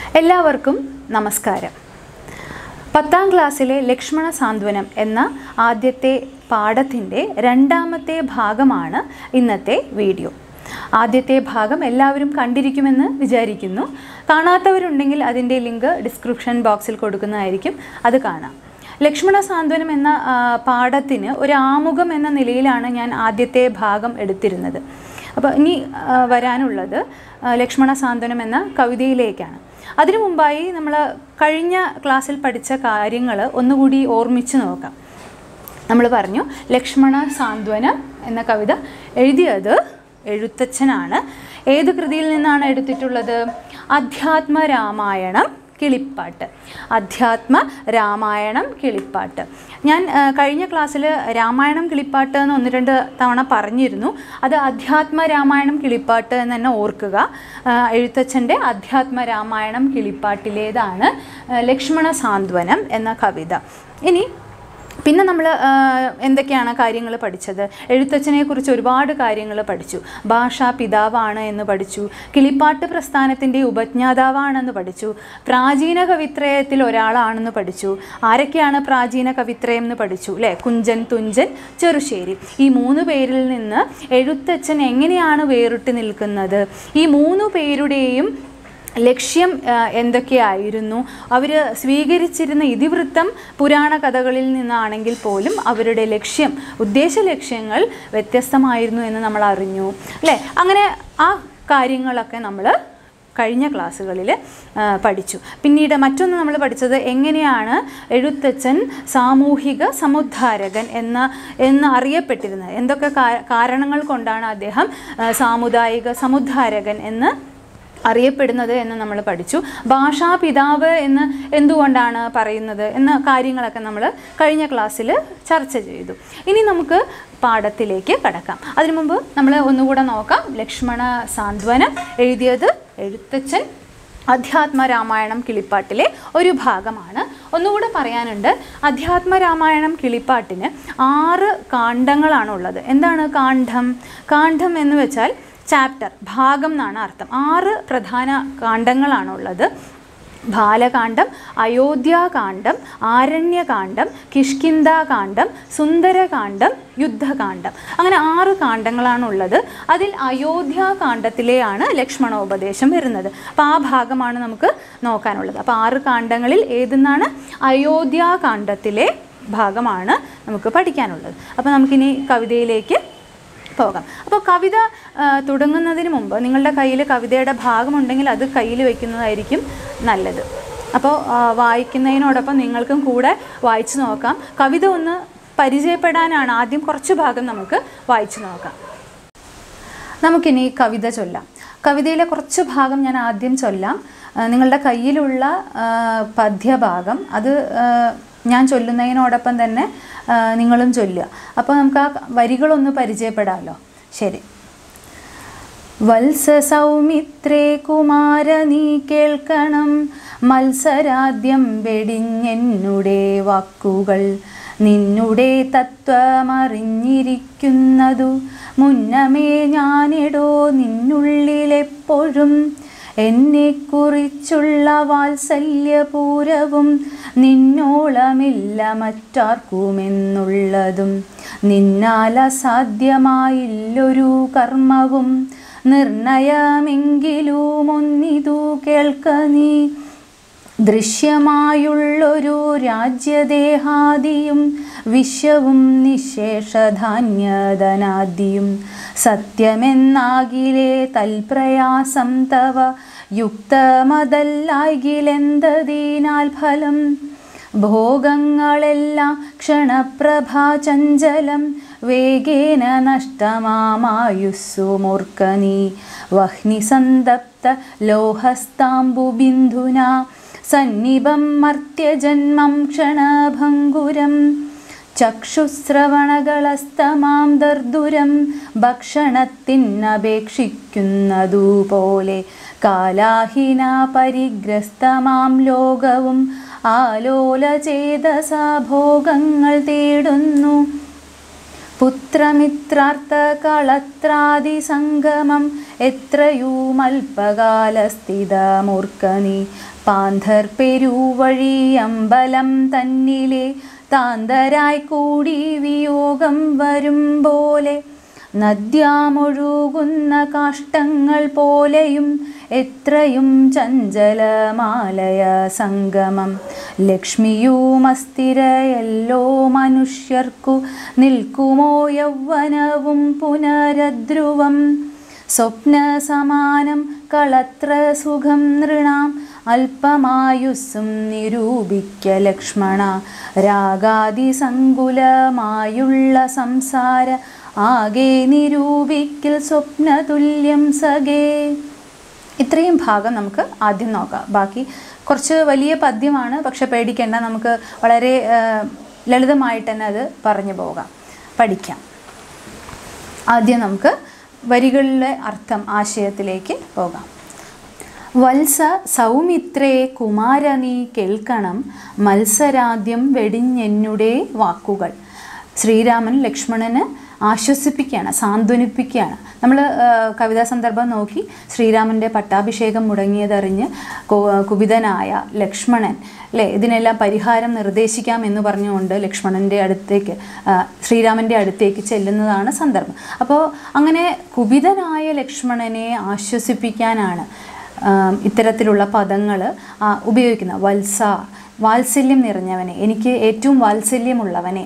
എല്ലാവർക്കും നമസ്കാരം പത്താം ക്ലാസ്സിലെ ലക്ഷ്മണ സാന്ത്വനം എന്ന ആദ്യത്തെ പാഠത്തിൻ്റെ രണ്ടാമത്തെ ഭാഗമാണ് ഇന്നത്തെ വീഡിയോ ആദ്യത്തെ ഭാഗം എല്ലാവരും കണ്ടിരിക്കുമെന്ന് വിചാരിക്കുന്നു കാണാത്തവരുണ്ടെങ്കിൽ അതിൻ്റെ ലിങ്ക് ഡിസ്ക്രിപ്ഷൻ ബോക്സിൽ കൊടുക്കുന്നതായിരിക്കും അത് കാണാം ലക്ഷ്മണ സാന്ത്വനം എന്ന ആ, പാഠത്തിന് ഒരു ആമുഖം എന്ന നിലയിലാണ് ഞാൻ ആദ്യത്തെ ഭാഗം എടുത്തിരുന്നത് അപ്പോൾ ഇനി ആ, വരാനുള്ളത് ആ, ലക്ഷ്മണ സാന്ത്വനം എന്ന കവിതയിലേക്കാണ് അതിനു മുമ്പായി നമ്മൾ കഴിഞ്ഞ ക്ലാസ്സിൽ പഠിച്ച കാര്യങ്ങൾ ഒന്നുകൂടി ഓർമ്മിച്ച് നോക്കാം നമ്മൾ പറഞ്ഞു ലക്ഷ്മണ സാന്ത്വനം എന്ന കവിത എഴുതിയത് എഴുത്തച്ഛനാണ് ഏത് കൃതിയിൽ നിന്നാണ് എടുത്തിട്ടുള്ളത് അധ്യാത്മ രാമായണം കിളിപ്പാട്ട് അധ്യാത്മ രാമായണം കിളിപ്പാട്ട് ഞാൻ ആ, കഴിഞ്ഞ ക്ലാസ്സിൽ രാമായണം കിളിപ്പാട്ട് എന്ന് ഒന്ന് രണ്ട് തവണ പറഞ്ഞിരുന്നു അത് അധ്യാത്മ രാമായണം കിളിപ്പാട്ട് എന്ന് തന്നെ ഓർക്കുക ആ, എഴുത്തച്ഛൻ്റെ അധ്യാത്മ രാമായണം കിളിപ്പാട്ടിലേതാണ് ആ, ലക്ഷ്മണ സാന്ത്വനം എന്ന കവിത ഇനി പിന്നെ നമ്മൾ എന്തൊക്കെയാണ് കാര്യങ്ങൾ പഠിച്ചത് എഴുത്തച്ഛനെ കുറിച്ച് ഒരുപാട് കാര്യങ്ങൾ പഠിച്ചു ഭാഷാ പിതാവാണ് എന്ന് പഠിച്ചു കിളിപ്പാട്ട് പ്രസ്ഥാനത്തിൻ്റെ ഉപജ്ഞാതാവാണെന്ന് പഠിച്ചു പ്രാചീന കവിത്രയത്തിൽ ഒരാളാണെന്ന് പഠിച്ചു ആരൊക്കെയാണ് പ്രാചീന കവിത്രയം എന്ന് പഠിച്ചു അല്ലേ കുഞ്ചൻ തുഞ്ചൻ ചെറുശ്ശേരി ഈ മൂന്ന് പേരിൽ നിന്ന് എഴുത്തച്ഛൻ എങ്ങനെയാണ് വേറിട്ട് നിൽക്കുന്നത് ഈ മൂന്ന് പേരുടെയും ലക്ഷ്യം ആ, എന്തൊക്കെയായിരുന്നു അവർ സ്വീകരിച്ചിരുന്ന ഇതിവൃത്തം പുരാണ കഥകളിൽ നിന്നാണെങ്കിൽ പോലും അവരുടെ ലക്ഷ്യം ഉദ്ദേശ ലക്ഷ്യങ്ങൾ വ്യത്യസ്തമായിരുന്നു എന്ന് നമ്മൾ അറിഞ്ഞു അല്ലേ അങ്ങനെ ആ കാര്യങ്ങളൊക്കെ നമ്മൾ കഴിഞ്ഞ ക്ലാസ്സുകളിൽ പഠിച്ചു പിന്നീട് മറ്റൊന്ന് നമ്മൾ പഠിച്ചത് എങ്ങനെയാണ് എഴുത്തച്ഛൻ സാമൂഹിക സമുദ്ധാരകൻ എന്ന എന്ന് അറിയപ്പെട്ടിരുന്നത് എന്തൊക്കെ കാ- കാരണങ്ങൾ കൊണ്ടാണ് അദ്ദേഹം ആ, സാമുദായിക സമുദ്ധാരകൻ എന്ന് അറിയപ്പെടുന്നത് എന്ന് നമ്മൾ പഠിച്ചു ഭാഷാപിതാവ് എന്ന് എന്തുകൊണ്ടാണ് പറയുന്നത് എന്ന കാര്യങ്ങളൊക്കെ നമ്മൾ കഴിഞ്ഞ ക്ലാസ്സിൽ ചർച്ച ചെയ്തു ഇനി നമുക്ക് പാഠത്തിലേക്ക് കടക്കാം അതിനു മുമ്പ് നമ്മൾ ഒന്നുകൂടെ നോക്കാം ലക്ഷ്മണ സാന്ത്വനം എഴുതിയത് എഴുത്തച്ഛൻ അധ്യാത്മ രാമായണം കിളിപ്പാട്ടിലെ ഒരു ഭാഗമാണ് ഒന്നുകൂടെ പറയാനുണ്ട് അധ്യാത്മ രാമായണം കിളിപ്പാട്ടിന് ആറ് കാണ്ഡങ്ങളാണ് ഉള്ളത് എന്താണ് കാണ്ഡം കാണ്ഡം എന്ന് വെച്ചാൽ ചാപ്റ്റർ ഭാഗം എന്നാണ് അർത്ഥം ആറ് പ്രധാന കാണ്ഡങ്ങളാണുള്ളത് ബാലകാന്ഡം അയോധ്യാകാന്ഡം ആരണ്യകാന്ഡം കിഷ്കിന്താകാന്ഡം സുന്ദരകാന്ഡം യുദ്ധകാന്ഡം അങ്ങനെ ആറ് കാണ്ഡങ്ങളാണുള്ളത് അതിൽ അയോധ്യാകാന്ഡത്തിലെയാണ് ലക്ഷ്മണോപദേശം വരുന്നത് അപ്പോൾ ആ ഭാഗമാണ് നമുക്ക് നോക്കാനുള്ളത് അപ്പോൾ ആറ് കാണ്ഡങ്ങളിൽ ഏതെന്നാണ് അയോധ്യാകാന്ഡത്തിലെ ഭാഗമാണ് നമുക്ക് പഠിക്കാനുള്ളത് അപ്പോൾ നമുക്കിനി കവിതയിലേക്ക് പോകാം അപ്പോൾ കവിത ആ, തുടങ്ങുന്നതിന് മുമ്പ് നിങ്ങളുടെ കയ്യിൽ കവിതയുടെ ഭാഗമുണ്ടെങ്കിൽ അത് കയ്യിൽ വെക്കുന്നതായിരിക്കും നല്ലത് അപ്പോൾ ആ, വായിക്കുന്നതിനോടൊപ്പം നിങ്ങൾക്കും കൂടെ വായിച്ചു നോക്കാം കവിത ഒന്ന് പരിചയപ്പെടാനാണ് ആദ്യം കുറച്ച് ഭാഗം നമുക്ക് വായിച്ചു നോക്കാം നമുക്കിനി കവിത ചൊല്ലാം കവിതയിലെ കുറച്ച് ഭാഗം ഞാൻ ആദ്യം ചൊല്ലാം ആ, നിങ്ങളുടെ കയ്യിലുള്ള ആ, പദ്യഭാഗം അത് ആ, ഞാൻ ചൊല്ലുന്നതിനോടൊപ്പം തന്നെ ആ, നിങ്ങളും ചൊല്ലുക അപ്പോൾ നമുക്ക് ആ വരികളൊന്ന് പരിചയപ്പെടാമല്ലോ ശരി വത്സ സൗമിത്രേ കുമാര നീ കേൾക്കണം മത്സരാദ്യം വെടിഞ്ഞെന്നുടെ വാക്കുകൾ നിന്നുടെ തത്വമറിഞ്ഞിരിക്കുന്നതു മുന്നമേ ഞാനിടോ നിന്നുള്ളിലെപ്പോഴും എന്നെക്കുറിച്ചുള്ള വാത്സല്യപൂരവും നിന്നോളമില്ല മറ്റാർക്കുമെന്നുള്ളതും നിന്നാൽ അസാധ്യമായില്ലൊരു കർമ്മവും നിർണയമെങ്കിലും ഒന്നിതു കേൾക്ക നീ ദൃശ്യമായുള്ളൊരു രാജ്യദേഹാദിയും വിശ്വവും നിശേഷധാന്യധനാദിയും സത്യമെന്നാകിലേ തൽപ്രയാസം തവ യുക്തമതല്ലാകിലെന്തതിനാൽ ഫലം ഭോഗങ്ങളെല്ലാം ക്ഷണപ്രഭാചഞ്ചലം വേഗേന നഷ്ടമാമായുസ്സു മൂർക്കനീ വഹ്നിസന്തപ്ത ലോഹസ്താംബുബിന്ദുന സന്നിപം മർത്യജന്മം ക്ഷണഭംഗുരം ചക്ഷുശ്രവണകളസ്തമാം ദർദുരം ഭക്ഷണത്തിനപേക്ഷിക്കുന്നതുപോലെ കാലാഹിന പരിഗ്രസ്തമാം ലോകവും ആലോല ചേതസാ ഭോഗങ്ങൾ തേടുന്നു പുത്രമിത്രാർത്ഥ കളത്രാദി സംഗമം എത്രയുമൽപകാലസ്ഥിതമൂർക്കനീ പാന്ധർ പെരുവഴി അമ്പലം തന്നിലെ താന്തരായി കൂടി വിയോഗം വരും പോലെ നദ്യാമൊഴുകുന്ന കാഷ്ടങ്ങൾ പോലെയും എത്രയും ചഞ്ചലമാലയ സംഗമം ലക്ഷ്മിയുമസ്ഥിരയല്ലോ മനുഷ്യർക്കു നിൽക്കുമോ യൗവനവും പുനരധ്രുവം സ്വപ്ന സമാനം കളത്ര സുഖം നൃണാം അല്പമായുസ്സും നിരൂപിക്ക ലക്ഷ്മണ രാഗാതിസങ്കുലമായുള്ള സംസാര ആകെ നിരൂപിക്കൽ സ്വപ്നതുല്യം സഖേ ഇത്രയും ഭാഗം നമുക്ക് ആദ്യം നോക്കാം ബാക്കി കുറച്ച് വലിയ പദ്യമാണ് പക്ഷെ പേടിക്കേണ്ട നമുക്ക് വളരെ ആ, ലളിതമായിട്ട് തന്നെ അത് പറഞ്ഞു പോകാം പഠിക്കാം ആദ്യം നമുക്ക് വരികളിലെ അർത്ഥം ആശയത്തിലേക്ക് പോകാം വത്സ സൗമിത്രേ കുമാരനീ കേൾക്കണം മത്സരാദ്യം വെടിഞ്ഞെന്നുടെ വാക്കുകൾ ശ്രീരാമൻ ലക്ഷ്മണന് ആശ്വസിപ്പിക്കുകയാണ് സാന്ത്വനിപ്പിക്കുകയാണ് നമ്മൾ കവിതാ സന്ദർഭം നോക്കി ശ്രീരാമൻ്റെ പട്ടാഭിഷേകം മുടങ്ങിയതറിഞ്ഞ് കു- കുപിതനായ ലക്ഷ്മണൻ അല്ലേ ഇതിനെല്ലാം പരിഹാരം നിർദ്ദേശിക്കാം എന്ന് പറഞ്ഞുകൊണ്ട് ലക്ഷ്മണൻ്റെ അടുത്തേക്ക് ആ, ശ്രീരാമൻ്റെ അടുത്തേക്ക് ചെല്ലുന്നതാണ് സന്ദർഭം അപ്പോൾ അങ്ങനെ കുപിതനായ ലക്ഷ്മണനെ ആശ്വസിപ്പിക്കാനാണ് ആം, ഇത്തരത്തിലുള്ള പദങ്ങൾ ഉപയോഗിക്കുന്നത് വത്സ വാത്സല്യം നിറഞ്ഞവനെ എനിക്ക് ഏറ്റവും വാത്സല്യമുള്ളവനെ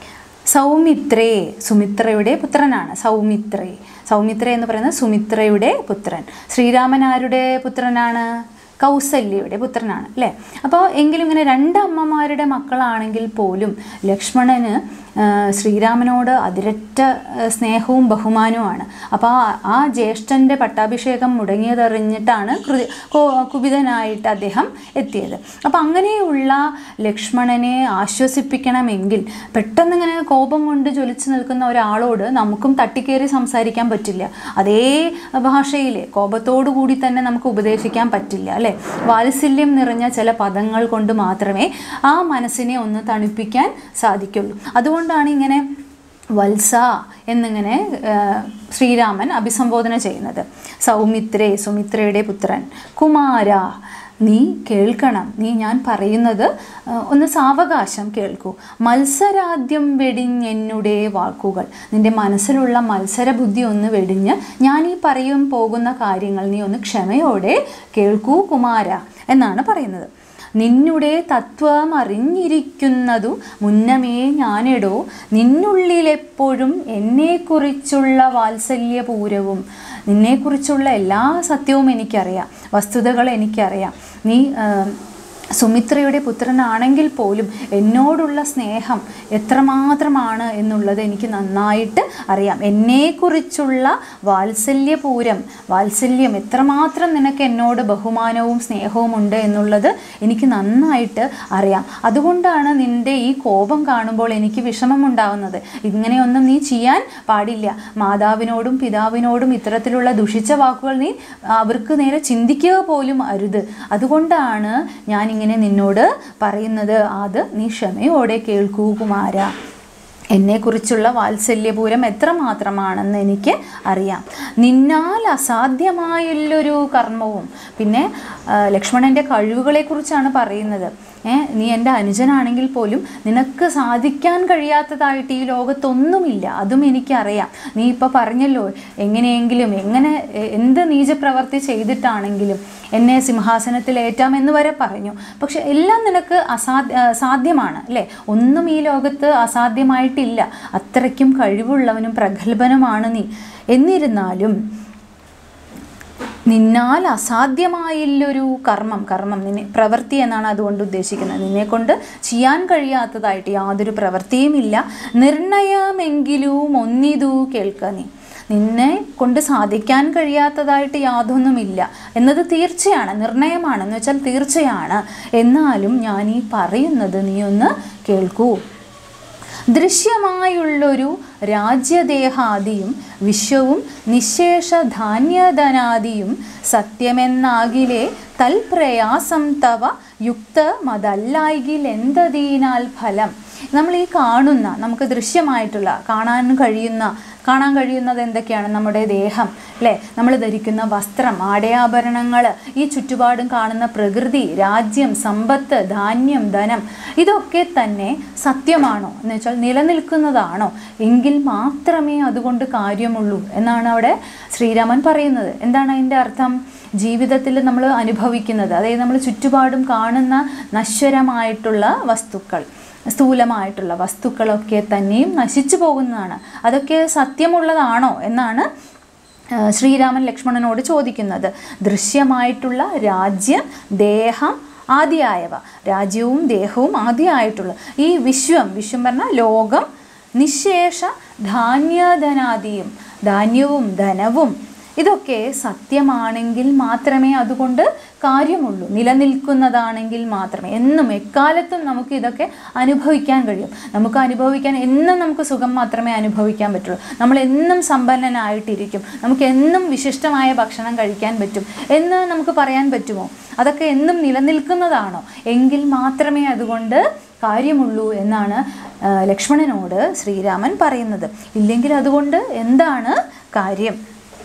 സൗമിത്രേ സുമിത്രയുടെ പുത്രനാണ് സൗമിത്രേ സൗമിത്ര എന്ന് പറയുന്നത് സുമിത്രയുടെ പുത്രൻ ശ്രീരാമൻ ആരുടെ പുത്രനാണ് കൗസല്യയുടെ പുത്രനാണ് അല്ലേ അപ്പോൾ എങ്കിലും ഇങ്ങനെ രണ്ട് അമ്മമാരുടെ മക്കളാണെങ്കിൽ പോലും ലക്ഷ്മണന് ആ, ശ്രീരാമനോട് അതിരറ്റ ആ, സ്നേഹവും ബഹുമാനവുമാണ് അപ്പോൾ ആ ആ ജ്യേഷ്ഠൻ്റെ പട്ടാഭിഷേകം മുടങ്ങിയതറിഞ്ഞിട്ടാണ് കൃതി കോ- കുപിതനായിട്ട് അദ്ദേഹം എത്തിയത് അപ്പോൾ അങ്ങനെയുള്ള ലക്ഷ്മണനെ ആശ്വസിപ്പിക്കണമെങ്കിൽ പെട്ടെന്ന് ഇങ്ങനെ കോപം കൊണ്ട് ജ്വലിച്ചു നിൽക്കുന്ന ഒരാളോട് നമുക്കും തട്ടിക്കേറി സംസാരിക്കാൻ പറ്റില്ല അതേ ഭാഷയിൽ കോപത്തോടു കൂടി തന്നെ നമുക്ക് ഉപദേശിക്കാൻ പറ്റില്ല അല്ലേ വാത്സല്യം നിറഞ്ഞ ചില പദങ്ങൾ കൊണ്ട് മാത്രമേ ആ മനസ്സിനെ ഒന്ന് തണുപ്പിക്കാൻ സാധിക്കുള്ളൂ അതുകൊണ്ടാണ് ഇങ്ങനെ വത്സ എന്നിങ്ങനെ ആ, ശ്രീരാമൻ അഭിസംബോധന ചെയ്യുന്നത് സൗമിത്രേ സുമിത്രയുടെ പുത്രൻ കുമാര നീ കേൾക്കണം നീ ഞാൻ പറയുന്നത് ആ, ഒന്ന് സാവകാശം കേൾക്കൂ മത്സരാദ്യം വെടിഞ്ഞെന്നുടെ വാക്കുകൾ നിന്റെ മനസ്സിലുള്ള മത്സര ബുദ്ധി ഒന്ന് വെടിഞ്ഞ് ഞാൻ ഈ പറയും പോകുന്ന കാര്യങ്ങൾ നീ ഒന്ന് ക്ഷമയോടെ കേൾക്കൂ കുമാര എന്നാണ് പറയുന്നത് നിന്നുടെ തത്വം അറിഞ്ഞിരിക്കുന്നതു മുന്നമേ ഞാനെടോ നിന്നുള്ളിലെപ്പോഴും എന്നെക്കുറിച്ചുള്ള വാത്സല്യപൂരവും നിന്നെക്കുറിച്ചുള്ള എല്ലാ സത്യവും എനിക്കറിയാം വസ്തുതകൾ എനിക്കറിയാം നീ ആ, സുമിത്രയുടെ പുത്രനാണെങ്കിൽ പോലും എന്നോടുള്ള സ്നേഹം എത്രമാത്രമാണ് എന്നുള്ളത് എനിക്ക് നന്നായിട്ട് അറിയാം എന്നെക്കുറിച്ചുള്ള വാത്സല്യപൂരം വാത്സല്യം എത്രമാത്രം നിനക്ക് എന്നോട് ബഹുമാനവും സ്നേഹവും ഉണ്ട് എന്നുള്ളത് എനിക്ക് നന്നായിട്ട് അറിയാം അതുകൊണ്ടാണ് നിൻ്റെ ഈ കോപം കാണുമ്പോൾ എനിക്ക് വിഷമമുണ്ടാവുന്നത് ഇങ്ങനെയൊന്നും നീ ചെയ്യാൻ പാടില്ല മാതാവിനോടും പിതാവിനോടും ഇത്തരത്തിലുള്ള ദുഷിച്ച വാക്കുകൾ നീ അവർക്ക് നേരെ ചിന്തിക്കുക പോലും അരുത് അതുകൊണ്ടാണ് ഞാനിങ്ങനെ നിന്നോട് പറയുന്നത് അത് നീ ക്ഷമയോടെ കേൾക്കൂ കുമാര എന്നെക്കുറിച്ചുള്ള വാത്സല്യപൂരം എത്രമാത്രമാണെന്ന് എനിക്ക് അറിയാം നിന്നാൽ അസാധ്യമായുള്ളൊരു കർമ്മവും പിന്നെ ആ, ലക്ഷ്മണൻ്റെ കഴിവുകളെക്കുറിച്ചാണ് പറയുന്നത് ഏ നീ എൻ്റെ അനുജനാണെങ്കിൽ പോലും നിനക്ക് സാധിക്കാൻ കഴിയാത്തതായിട്ട് ഈ ലോകത്തൊന്നുമില്ല അതും എനിക്കറിയാം നീ ഇപ്പോൾ പറഞ്ഞല്ലോ എങ്ങനെയെങ്കിലും എങ്ങനെ എ- എന്ത് നീചപ്രവർത്തി ചെയ്തിട്ടാണെങ്കിലും എന്നെ സിംഹാസനത്തിൽ ഏറ്റാമെന്ന് വരെ പറഞ്ഞു പക്ഷെ എല്ലാം നിനക്ക് അസാധ്യ ആ, സാധ്യമാണ് അല്ലേ ഒന്നും ഈ ലോകത്ത് അസാധ്യമായിട്ടില്ല അത്രയ്ക്കും കഴിവുള്ളവനും പ്രഗത്ഭനുമാണ് നീ എന്നിരുന്നാലും നിന്നാൽ അസാധ്യമായുള്ളൊരു കർമ്മം കർമ്മം നിന്നെ പ്രവൃത്തി എന്നാണ് അതുകൊണ്ട് ഉദ്ദേശിക്കുന്നത് നിന്നെ കൊണ്ട് ചെയ്യാൻ കഴിയാത്തതായിട്ട് യാതൊരു പ്രവൃത്തിയുമില്ല നിർണയമെങ്കിലും ഒന്നിതു കേൾക്ക നീ നിന്നെ കൊണ്ട് സാധിക്കാൻ കഴിയാത്തതായിട്ട് യാതൊന്നുമില്ല എന്നത് തീർച്ചയാണ് നിർണയമാണ് എന്ന് വെച്ചാൽ തീർച്ചയാണ് എന്നാലും ഞാൻ ഈ പറയുന്നത് നീ ഒന്ന് കേൾക്കൂ ദൃശ്യമായുള്ളൊരു രാജ്യദേഹാദിയും വിശ്വവും നിശേഷ ധാന്യധനാദിയും സത്യമെന്നാകിലെ തൽപ്രയാസം തവ യുക്ത മതല്ലായികിൽ എന്തതീനാൽ ഫലം നമ്മൾ ഈ കാണുന്ന നമുക്ക് ദൃശ്യമായിട്ടുള്ള കാണാൻ കഴിയുന്ന കാണാൻ കഴിയുന്നത് എന്തൊക്കെയാണ് നമ്മുടെ ദേഹം അല്ലേ നമ്മൾ ധരിക്കുന്ന വസ്ത്രം ആടയാഭരണങ്ങൾ ഈ ചുറ്റുപാടും കാണുന്ന പ്രകൃതി രാജ്യം സമ്പത്ത് ധാന്യം ധനം ഇതൊക്കെ തന്നെ സത്യമാണോ എന്ന് വെച്ചാൽ നിലനിൽക്കുന്നതാണോ എങ്കിൽ മാത്രമേ അതുകൊണ്ട് കാര്യമുള്ളൂ എന്നാണ് അവിടെ ശ്രീരാമൻ പറയുന്നത് എന്താണ് അതിൻ്റെ അർത്ഥം ജീവിതത്തിൽ നമ്മൾ അനുഭവിക്കുന്നത് അതായത് നമ്മൾ ചുറ്റുപാടും കാണുന്ന നശ്വരമായിട്ടുള്ള വസ്തുക്കൾ സ്ഥൂലമായിട്ടുള്ള വസ്തുക്കളൊക്കെ തന്നെയും നശിച്ചു പോകുന്നതാണ് അതൊക്കെ സത്യമുള്ളതാണോ എന്നാണ് ആ, ശ്രീരാമൻ ലക്ഷ്മണനോട് ചോദിക്കുന്നത് ദൃശ്യമായിട്ടുള്ള രാജ്യം ദേഹം ആദിയായവ രാജ്യവും ദേഹവും ആദിയായിട്ടുള്ള ഈ വിശ്വം വിശ്വം പറഞ്ഞാൽ ലോകം നിശേഷ ധാന്യധനാദിയും ധാന്യവും ധനവും ഇതൊക്കെ സത്യമാണെങ്കിൽ മാത്രമേ അതുകൊണ്ട് കാര്യമുള്ളൂ നിലനിൽക്കുന്നതാണെങ്കിൽ മാത്രമേ എന്നും എക്കാലത്തും നമുക്ക് ഇതൊക്കെ അനുഭവിക്കാൻ കഴിയും നമുക്ക് അനുഭവിക്കാൻ എന്നും നമുക്ക് സുഖം മാത്രമേ അനുഭവിക്കാൻ പറ്റുള്ളൂ നമ്മൾ എന്നും സമ്പന്നനായിട്ടിരിക്കും നമുക്ക് എന്നും വിശിഷ്ടമായ ഭക്ഷണം കഴിക്കാൻ പറ്റും എന്ന് നമുക്ക് പറയാൻ പറ്റുമോ അതൊക്കെ എന്നും നിലനിൽക്കുന്നതാണോ എങ്കിൽ മാത്രമേ അതുകൊണ്ട് കാര്യമുള്ളൂ എന്നാണ് ആ, ലക്ഷ്മണനോട് ശ്രീരാമൻ പറയുന്നത് ഇല്ലെങ്കിൽ അതുകൊണ്ട് എന്താണ് കാര്യം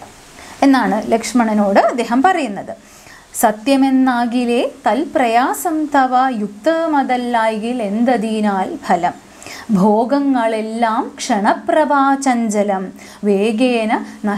എന്നാണ് ലക്ഷ്മണനോട് അദ്ദേഹം പറയുന്നത് സത്യമെന്നാകിലേ തൽപ്രയാസം തവ യുക്തമതല്ലായിൽ എന്തതിനാൽ ഫലം ഭോഗങ്ങളെല്ലാം ക്ഷണപ്രഭാചഞ്ചലം വേഗേന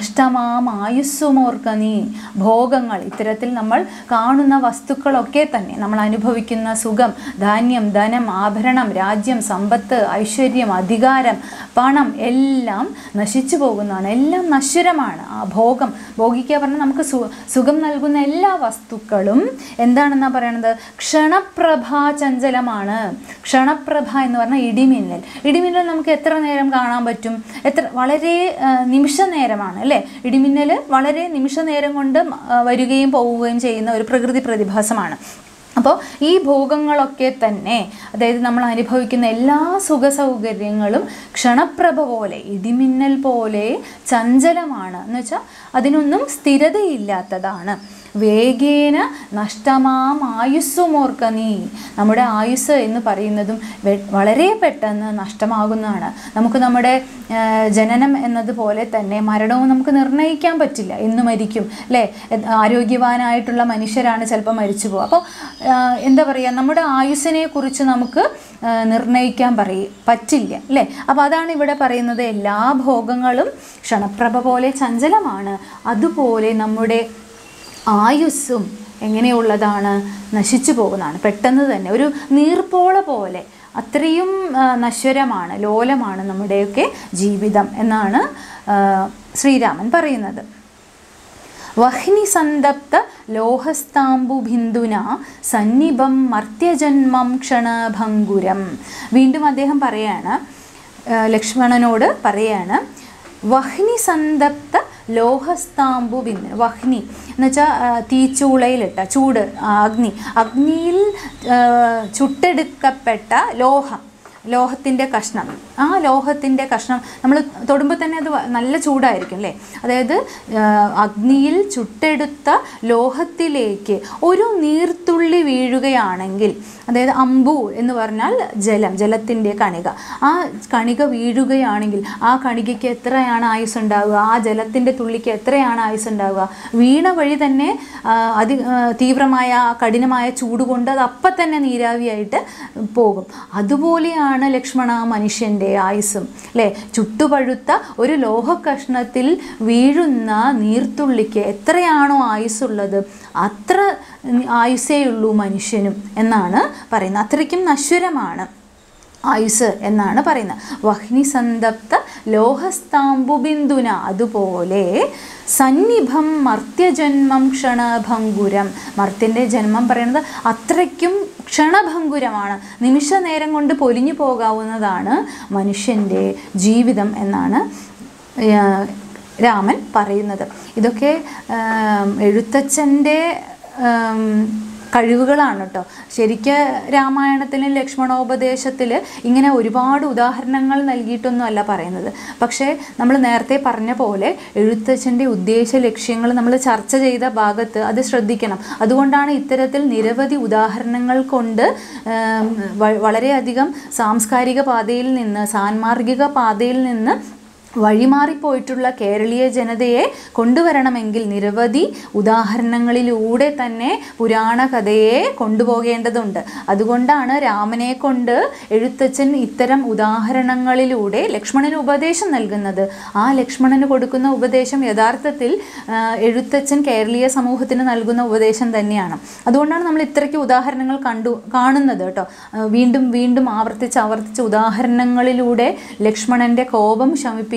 നഷ്ടമാമായുസ്സുമോർക്ക നീ ഭോഗങ്ങൾ ഇത്തരത്തിൽ നമ്മൾ കാണുന്ന വസ്തുക്കളൊക്കെ തന്നെ നമ്മൾ അനുഭവിക്കുന്ന സുഖം ധാന്യം ധനം ആഭരണം രാജ്യം സമ്പത്ത് ഐശ്വര്യം അധികാരം പണം എല്ലാം നശിച്ചു പോകുന്നതാണ് എല്ലാം നശ്വരമാണ് ആ ഭോഗം ഭോഗിക്കുക പറഞ്ഞാൽ നമുക്ക് സു സുഖം നൽകുന്ന എല്ലാ വസ്തുക്കളും എന്താണെന്നാ പറയണത് ക്ഷണപ്രഭാ ചഞ്ചലമാണ് ക്ഷണപ്രഭ എന്ന് പറഞ്ഞാൽ ഇടിമിന്നൽ ഇടിമിന്നൽ നമുക്ക് എത്ര നേരം കാണാൻ പറ്റും എത്ര വളരെ ആ, നിമിഷ നേരമാണ് അല്ലേ ഇടിമിന്നൽ വളരെ നിമിഷ നേരം കൊണ്ട് ആ, വരികയും പോവുകയും ചെയ്യുന്ന ഒരു പ്രകൃതി പ്രതിഭാസമാണ് അപ്പോൾ ഈ ഭോഗങ്ങളൊക്കെ തന്നെ അതായത് നമ്മൾ അനുഭവിക്കുന്ന എല്ലാ സുഖ സൗകര്യങ്ങളും ക്ഷണപ്രഭ പോലെ ഇടിമിന്നൽ പോലെ ചഞ്ചലമാണ് എന്ന് വെച്ചാൽ അതിനൊന്നും സ്ഥിരതയില്ലാത്തതാണ് വേഗേന നഷ്ടമാം ആയുസ്സുമോർക്ക നീ നമ്മുടെ ആയുസ് എന്ന് പറയുന്നതും വെ- വളരെ പെട്ടെന്ന് നഷ്ടമാകുന്നതാണ് നമുക്ക് നമ്മുടെ ആ, ജനനം എന്നതുപോലെ തന്നെ മരണവും നമുക്ക് നിർണ്ണയിക്കാൻ പറ്റില്ല എന്ന് മരിക്കും അല്ലേ എ- ആരോഗ്യവാനായിട്ടുള്ള മനുഷ്യരാണ് ചിലപ്പോൾ മരിച്ചു പോകുക അപ്പോൾ എന്താ പറയുക നമ്മുടെ ആയുസ്സിനെ കുറിച്ച് നമുക്ക് ആ, നിർണ്ണയിക്കാൻ പറയ പറ്റില്ല അല്ലേ അപ്പോൾ അതാണ് ഇവിടെ പറയുന്നത് എല്ലാ ഭോഗങ്ങളും ക്ഷണപ്രഭ പോലെ ചഞ്ചലമാണ് അതുപോലെ നമ്മുടെ ആയുസ്സും എങ്ങനെയുള്ളതാണ് നശിച്ചു പോകുന്നതാണ് പെട്ടെന്ന് തന്നെ ഒരു നീർപ്പോള പോലെ അത്രയും ആ, നശ്വരമാണ് ലോലമാണ് നമ്മുടെയൊക്കെ ജീവിതം എന്നാണ് ആ, ശ്രീരാമൻ പറയുന്നത് വഹ്നി സന്തപ്ത ലോഹസ്താംബു ബിന്ദുന സന്നിഭം മർത്യജന്മം ക്ഷണഭംഗുരം വീണ്ടും അദ്ദേഹം പറയാണ് ആ, ലക്ഷ്മണനോട് പറയാണ് വഹ്നി സന്തപ്ത ലോഹസ്താംബു ബിന്ദു വഹ്നി എന്ന് വെച്ചാൽ തീച്ചൂളയിലിട്ട ചൂട് ആ, അഗ്നി അഗ്നിയിൽ ആ, ചുട്ടെടുക്കപ്പെട്ട ലോഹം ലോഹത്തിൻ്റെ കഷ്ണം ആ ലോഹത്തിൻ്റെ കഷ്ണം നമ്മൾ തൊടുമ്പോൾ തന്നെ അത് വ- നല്ല ചൂടായിരിക്കും അല്ലേ അതായത് ആ, അഗ്നിയിൽ ചുട്ടെടുത്ത ലോഹത്തിലേക്ക് ഒരു നീർത്തുള്ളി വീഴുകയാണെങ്കിൽ അതായത് അമ്പു എന്ന് പറഞ്ഞാൽ ജലം ജലത്തിൻ്റെ കണിക ആ കണിക വീഴുകയാണെങ്കിൽ ആ കണികയ്ക്ക് എത്രയാണ് ആയുസ് ഉണ്ടാവുക ആ ജലത്തിൻ്റെ തുള്ളിക്ക് എത്രയാണ് ആയുസ് ഉണ്ടാവുക വീണ വഴി തന്നെ ആ, അതി ആ, തീവ്രമായ ആ കഠിനമായ ചൂട് കൊണ്ട് അത് അപ്പം തന്നെ നീരാവിയായിട്ട് പോകും അതുപോലെയാണ് ലക്ഷ്മണ മനുഷ്യൻ്റെ ആയുസ്സും അല്ലേ ചുട്ടുപഴുത്ത ഒരു ലോഹക്കഷ്ണത്തിൽ വീഴുന്ന നീർത്തുള്ളിക്ക് എത്രയാണോ ആയുസ്സുള്ളത് അത്ര ആയുസ്സേ ഉള്ളൂ മനുഷ്യനും എന്നാണ് പറയുന്നത് അത്രയ്ക്കും നശ്വരമാണ് ആയുസ് എന്നാണ് പറയുന്നത് വഹ്നി സന്തപ്ത ലോഹസ്താംബു ബിന്ദുന അതുപോലെ സന്നിഭം മർത്യജന്മം ക്ഷണഭംഗുരം മർത്യൻ്റെ ജന്മം പറയുന്നത് അത്രയ്ക്കും ക്ഷണഭംഗുരമാണ് നിമിഷ നേരം കൊണ്ട് പൊലിഞ്ഞു പോകാവുന്നതാണ് മനുഷ്യൻ്റെ ജീവിതം എന്നാണ് ആ, രാമൻ പറയുന്നത് ഇതൊക്കെ ആം, എഴുത്തച്ഛൻ്റെ ആം, കഴിവുകളാണ് കേട്ടോ ശരിക്ക് രാമായണത്തിലും ലക്ഷ്മണോപദേശത്തിൽ ഇങ്ങനെ ഒരുപാട് ഉദാഹരണങ്ങൾ നൽകിയിട്ടൊന്നും അല്ല പറയുന്നത് പക്ഷേ നമ്മൾ നേരത്തെ പറഞ്ഞ പോലെ എഴുത്തച്ഛൻ്റെ ഉദ്ദേശ ലക്ഷ്യങ്ങൾ നമ്മൾ ചർച്ച ചെയ്ത ഭാഗത്ത് അത് ശ്രദ്ധിക്കണം അതുകൊണ്ടാണ് ഇത്തരത്തിൽ നിരവധി ഉദാഹരണങ്ങൾ കൊണ്ട് ആം, വ- വളരെയധികം സാംസ്കാരിക പാതയിൽ നിന്ന് സാൻമാർഗിക പാതയിൽ നിന്ന് വഴിമാറിപ്പോയിട്ടുള്ള കേരളീയ ജനതയെ കൊണ്ടുവരണമെങ്കിൽ നിരവധി ഉദാഹരണങ്ങളിലൂടെ തന്നെ പുരാണ കഥയെ കൊണ്ടുപോകേണ്ടതുണ്ട് അതുകൊണ്ടാണ് രാമനെ കൊണ്ട് എഴുത്തച്ഛൻ ഇത്തരം ഉദാഹരണങ്ങളിലൂടെ ലക്ഷ്മണന് ഉപദേശം നൽകുന്നത് ആ ലക്ഷ്മണന് കൊടുക്കുന്ന ഉപദേശം യഥാർത്ഥത്തിൽ ആ, എഴുത്തച്ഛൻ കേരളീയ സമൂഹത്തിന് നൽകുന്ന ഉപദേശം തന്നെയാണ് അതുകൊണ്ടാണ് നമ്മൾ ഇത്രയ്ക്ക് ഉദാഹരണങ്ങൾ കണ്ടു കാണുന്നത് കേട്ടോ ആ, വീണ്ടും വീണ്ടും ആവർത്തിച്ച് ആവർത്തിച്ച് ഉദാഹരണങ്ങളിലൂടെ ലക്ഷ്മണൻ്റെ കോപം ശമിപ്പിക്കുന്ന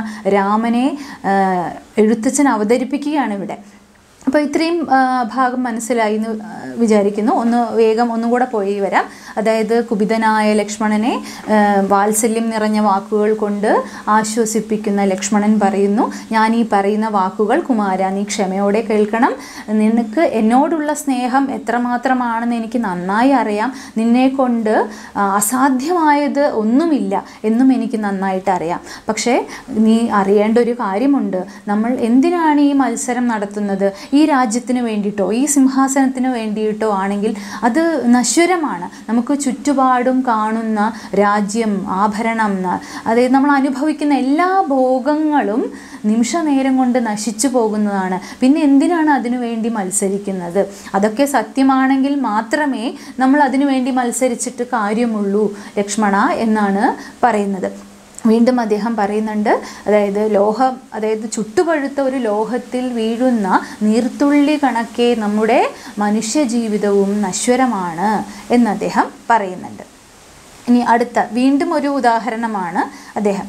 രാമനെ ആ, എഴുത്തച്ഛൻ അവതരിപ്പിക്കുകയാണ് ഇവിടെ അപ്പോൾ ഇത്രയും ആ, ഭാഗം മനസ്സിലായി എന്ന് ആ, വിചാരിക്കുന്നു ഒന്ന് വേഗം ഒന്നും കൂടെ പോയി വരാം അതായത് കുപിതനായ ലക്ഷ്മണനെ ആ, വാത്സല്യം നിറഞ്ഞ വാക്കുകൾ കൊണ്ട് ആശ്വസിപ്പിക്കുന്ന ലക്ഷ്മണൻ പറയുന്നു ഞാൻ ഈ പറയുന്ന വാക്കുകൾ കുമാര നീ ക്ഷമയോടെ കേൾക്കണം നിനക്ക് എന്നോടുള്ള സ്നേഹം എത്രമാത്രമാണെന്ന് എനിക്ക് നന്നായി അറിയാം നിന്നെ കൊണ്ട് ആ, അസാധ്യമായത് ഒന്നുമില്ല എന്നും എനിക്ക് നന്നായിട്ട് അറിയാം പക്ഷേ നീ അറിയേണ്ട ഒരു കാര്യമുണ്ട് നമ്മൾ എന്തിനാണ് ഈ മത്സരം നടത്തുന്നത് ഈ രാജ്യത്തിന് വേണ്ടിയിട്ടോ ഈ സിംഹാസനത്തിന് വേണ്ടിയിട്ടോ ആണെങ്കിൽ അത് നശ്വരമാണ് നമുക്ക് ചുറ്റുപാടും കാണുന്ന രാജ്യം ആഭരണം ന- അതായത് നമ്മൾ അനുഭവിക്കുന്ന എല്ലാ ഭോഗങ്ങളും നിമിഷ നേരം കൊണ്ട് നശിച്ചു പോകുന്നതാണ് പിന്നെ എന്തിനാണ് അതിനു വേണ്ടി മത്സരിക്കുന്നത് അതൊക്കെ സത്യമാണെങ്കിൽ മാത്രമേ നമ്മൾ അതിനു വേണ്ടി മത്സരിച്ചിട്ട് കാര്യമുള്ളൂ ലക്ഷ്മണ എന്നാണ് പറയുന്നത് വീണ്ടും അദ്ദേഹം പറയുന്നുണ്ട് അതായത് ലോഹം അതായത് ചുട്ടുപഴുത്ത ഒരു ലോഹത്തിൽ വീഴുന്ന നീർത്തുള്ളി കണക്കെ നമ്മുടെ മനുഷ്യജീവിതവും നശ്വരമാണ് എന്ന് അദ്ദേഹം പറയുന്നുണ്ട് ഇനി അടുത്ത വീണ്ടും ഒരു ഉദാഹരണമാണ് അദ്ദേഹം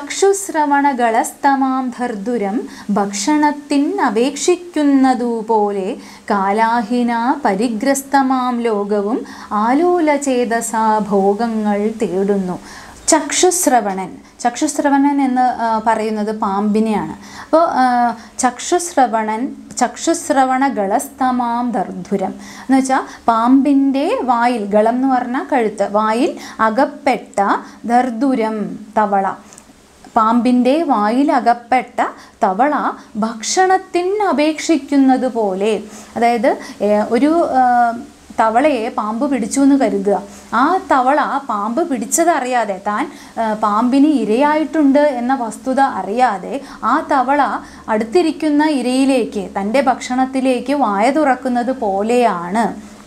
ചക്ഷുശ്രവണകളസ്തമാം ധർദുരം ഭക്ഷണത്തിനപേക്ഷിക്കുന്നതുപോലെ കാലാഹിന പരിഗ്രസ്തമാം ലോകവും ആലോലചേതസാ ഭോഗങ്ങൾ തേടുന്നു ചക്ഷുശ്രവണൻ ചക്ഷുശ്രവണൻ എന്ന് ആ, പറയുന്നത് പാമ്പിനെയാണ് അപ്പോൾ ചക്ഷുശ്രവണൻ ചക്ഷുശ്രവണ ഗളസ്തമാം ദർധുരം എന്ന് വെച്ചാൽ പാമ്പിൻ്റെ വായിൽ ഗളം എന്ന് പറഞ്ഞാൽ കഴുത്ത് വായിൽ അകപ്പെട്ട ദർദുരം തവള പാമ്പിൻ്റെ വായിലകപ്പെട്ട തവള ഭക്ഷണത്തിന് അപേക്ഷിക്കുന്നത് പോലെ അതായത് ഏ, ഒരു ആ, തവളയെ പാമ്പ് പിടിച്ചു എന്ന് കരുതുക ആ തവള പാമ്പ് പിടിച്ചതറിയാതെ താൻ ആ, പാമ്പിന് ഇരയായിട്ടുണ്ട് എന്ന വസ്തുത അറിയാതെ ആ തവള അടുത്തിരിക്കുന്ന ഇരയിലേക്ക് തൻ്റെ ഭക്ഷണത്തിലേക്ക് വായ തുറക്കുന്നത് പോലെയാണ്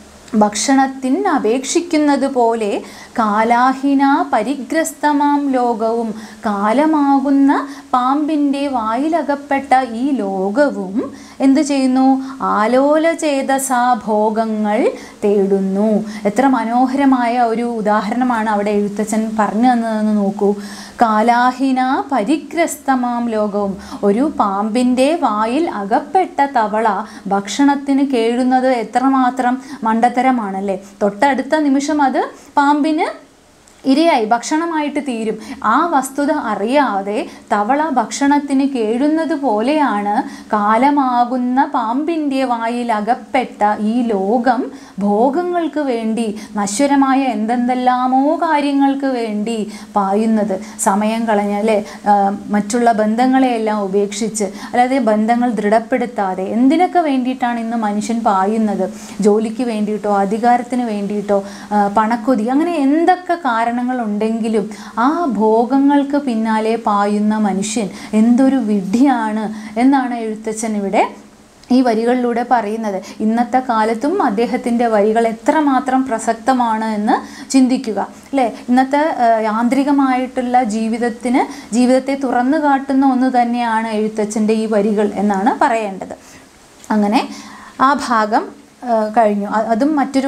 ഭക്ഷണത്തിന് അപേക്ഷിക്കുന്നത് പോലെ കാലാഹിന പരിഗ്രസ്തമാം ലോകവും കാലമാകുന്ന പാമ്പിൻ്റെ വായിലകപ്പെട്ട ഈ ലോകവും എന്ത് ചെയ്യുന്നു ആലോല ചേതസാ ഭോഗങ്ങൾ തേടുന്നു എത്ര മനോഹരമായ ഒരു ഉദാഹരണമാണ് അവിടെ എഴുത്തച്ഛൻ പറഞ്ഞു തന്നതെന്ന് നോക്കൂ കാലാഹിന പരിഗ്രസ്തമാം ലോകവും ഒരു പാമ്പിൻ്റെ വായിൽ അകപ്പെട്ട തവള ഭക്ഷണത്തിന് കേഴുന്നത് എത്രമാത്രം മണ്ടത്തരമാണല്ലേ തൊട്ടടുത്ത നിമിഷം അത് പാമ്പിന് ഇരയായി ഭക്ഷണമായിട്ട് തീരും ആ വസ്തുത അറിയാതെ തവള ഭക്ഷണത്തിന് കേഴുന്നത് പോലെയാണ് കാലമാകുന്ന പാമ്പിൻ്റെ വായിൽ അകപ്പെട്ട ഈ ലോകം ഭോഗങ്ങൾക്ക് വേണ്ടി നശ്വരമായ എന്തെന്തെല്ലാമോ കാര്യങ്ങൾക്ക് വേണ്ടി പായുന്നത് സമയം കളഞ്ഞാലേ മറ്റുള്ള ബന്ധങ്ങളെയെല്ലാം ഉപേക്ഷിച്ച് അല്ലാതെ ബന്ധങ്ങൾ ദൃഢപ്പെടുത്താതെ എന്തിനൊക്കെ വേണ്ടിയിട്ടാണ് ഇന്ന് മനുഷ്യൻ പായുന്നത് ജോലിക്ക് വേണ്ടിയിട്ടോ അധികാരത്തിന് വേണ്ടിയിട്ടോ ആ, പണക്കൊതി അങ്ങനെ എന്തൊക്കെ കാരണങ്ങൾ ഉണ്ടെങ്കിലും ആ ഭോഗങ്ങൾക്ക് പിന്നാലെ പായുന്ന മനുഷ്യൻ എന്തൊരു വിഡ്ഢിയാണ് എന്നാണ് എഴുത്തച്ഛൻ ഇവിടെ ഈ വരികളിലൂടെ പറയുന്നത് ഇന്നത്തെ കാലത്തും അദ്ദേഹത്തിൻ്റെ വരികൾ എത്രമാത്രം പ്രസക്തമാണ് എന്ന് ചിന്തിക്കുക അല്ലേ ഇന്നത്തെ ആ, യാന്ത്രികമായിട്ടുള്ള ജീവിതത്തിന് ജീവിതത്തെ തുറന്നു കാട്ടുന്ന ഒന്ന് തന്നെയാണ് എഴുത്തച്ഛൻ്റെ ഈ വരികൾ എന്നാണ് പറയേണ്ടത് അങ്ങനെ ആ ഭാഗം ആ, കഴിഞ്ഞു അ- അതും മറ്റൊരു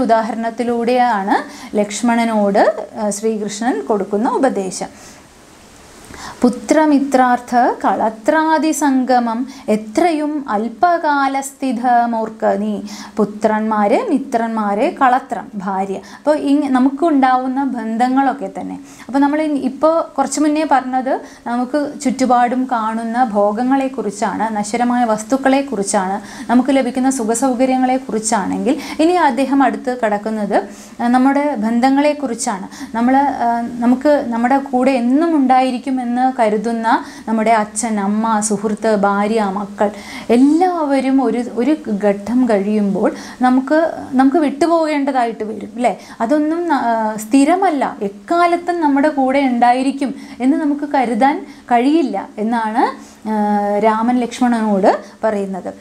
ഉദാഹരണത്തിലൂടെയാണ് ലക്ഷ്മണനോട് ആ, ശ്രീകൃഷ്ണൻ കൊടുക്കുന്ന ഉപദേശം പുത്രമിത്രാർത്ഥ കളത്രാദി സംഗമം എത്രയും അല്പകാലസ്ഥിതമോർക്ക നീ പുത്രന്മാര് മിത്രന്മാര് കളത്രം ഭാര്യ അപ്പോൾ ഇങ് നമുക്കുണ്ടാവുന്ന ബന്ധങ്ങളൊക്കെ തന്നെ അപ്പോൾ നമ്മൾ ഇപ്പോൾ കുറച്ച് മുന്നേ പറഞ്ഞത് നമുക്ക് ചുറ്റുപാടും കാണുന്ന ഭോഗങ്ങളെക്കുറിച്ചാണ് നശ്വരമായ വസ്തുക്കളെക്കുറിച്ചാണ് നമുക്ക് ലഭിക്കുന്ന സുഖസൗകര്യങ്ങളെക്കുറിച്ചാണെങ്കിൽ ഇനി അദ്ദേഹം അടുത്ത് കിടക്കുന്നത് ആ, നമ്മുടെ ബന്ധങ്ങളെക്കുറിച്ചാണ് നമ്മൾ ആ, നമുക്ക് നമ്മുടെ കൂടെ എന്നും ഉണ്ടായിരിക്കുമെന്ന് കരുതുന്ന നമ്മുടെ അച്ഛൻ അമ്മ സുഹൃത്ത് ഭാര്യ മക്കൾ എല്ലാവരും ഒരു ഒരു ഘട്ടം കഴിയുമ്പോൾ നമുക്ക് നമുക്ക് വിട്ടുപോകേണ്ടതായിട്ട് വരും അല്ലേ അതൊന്നും ന- ആ, സ്ഥിരമല്ല എക്കാലത്തും നമ്മുടെ കൂടെ ഉണ്ടായിരിക്കും എന്ന് നമുക്ക് കരുതാൻ കഴിയില്ല എന്നാണ് ആ, രാമൻ ലക്ഷ്മണനോട് പറയുന്നത്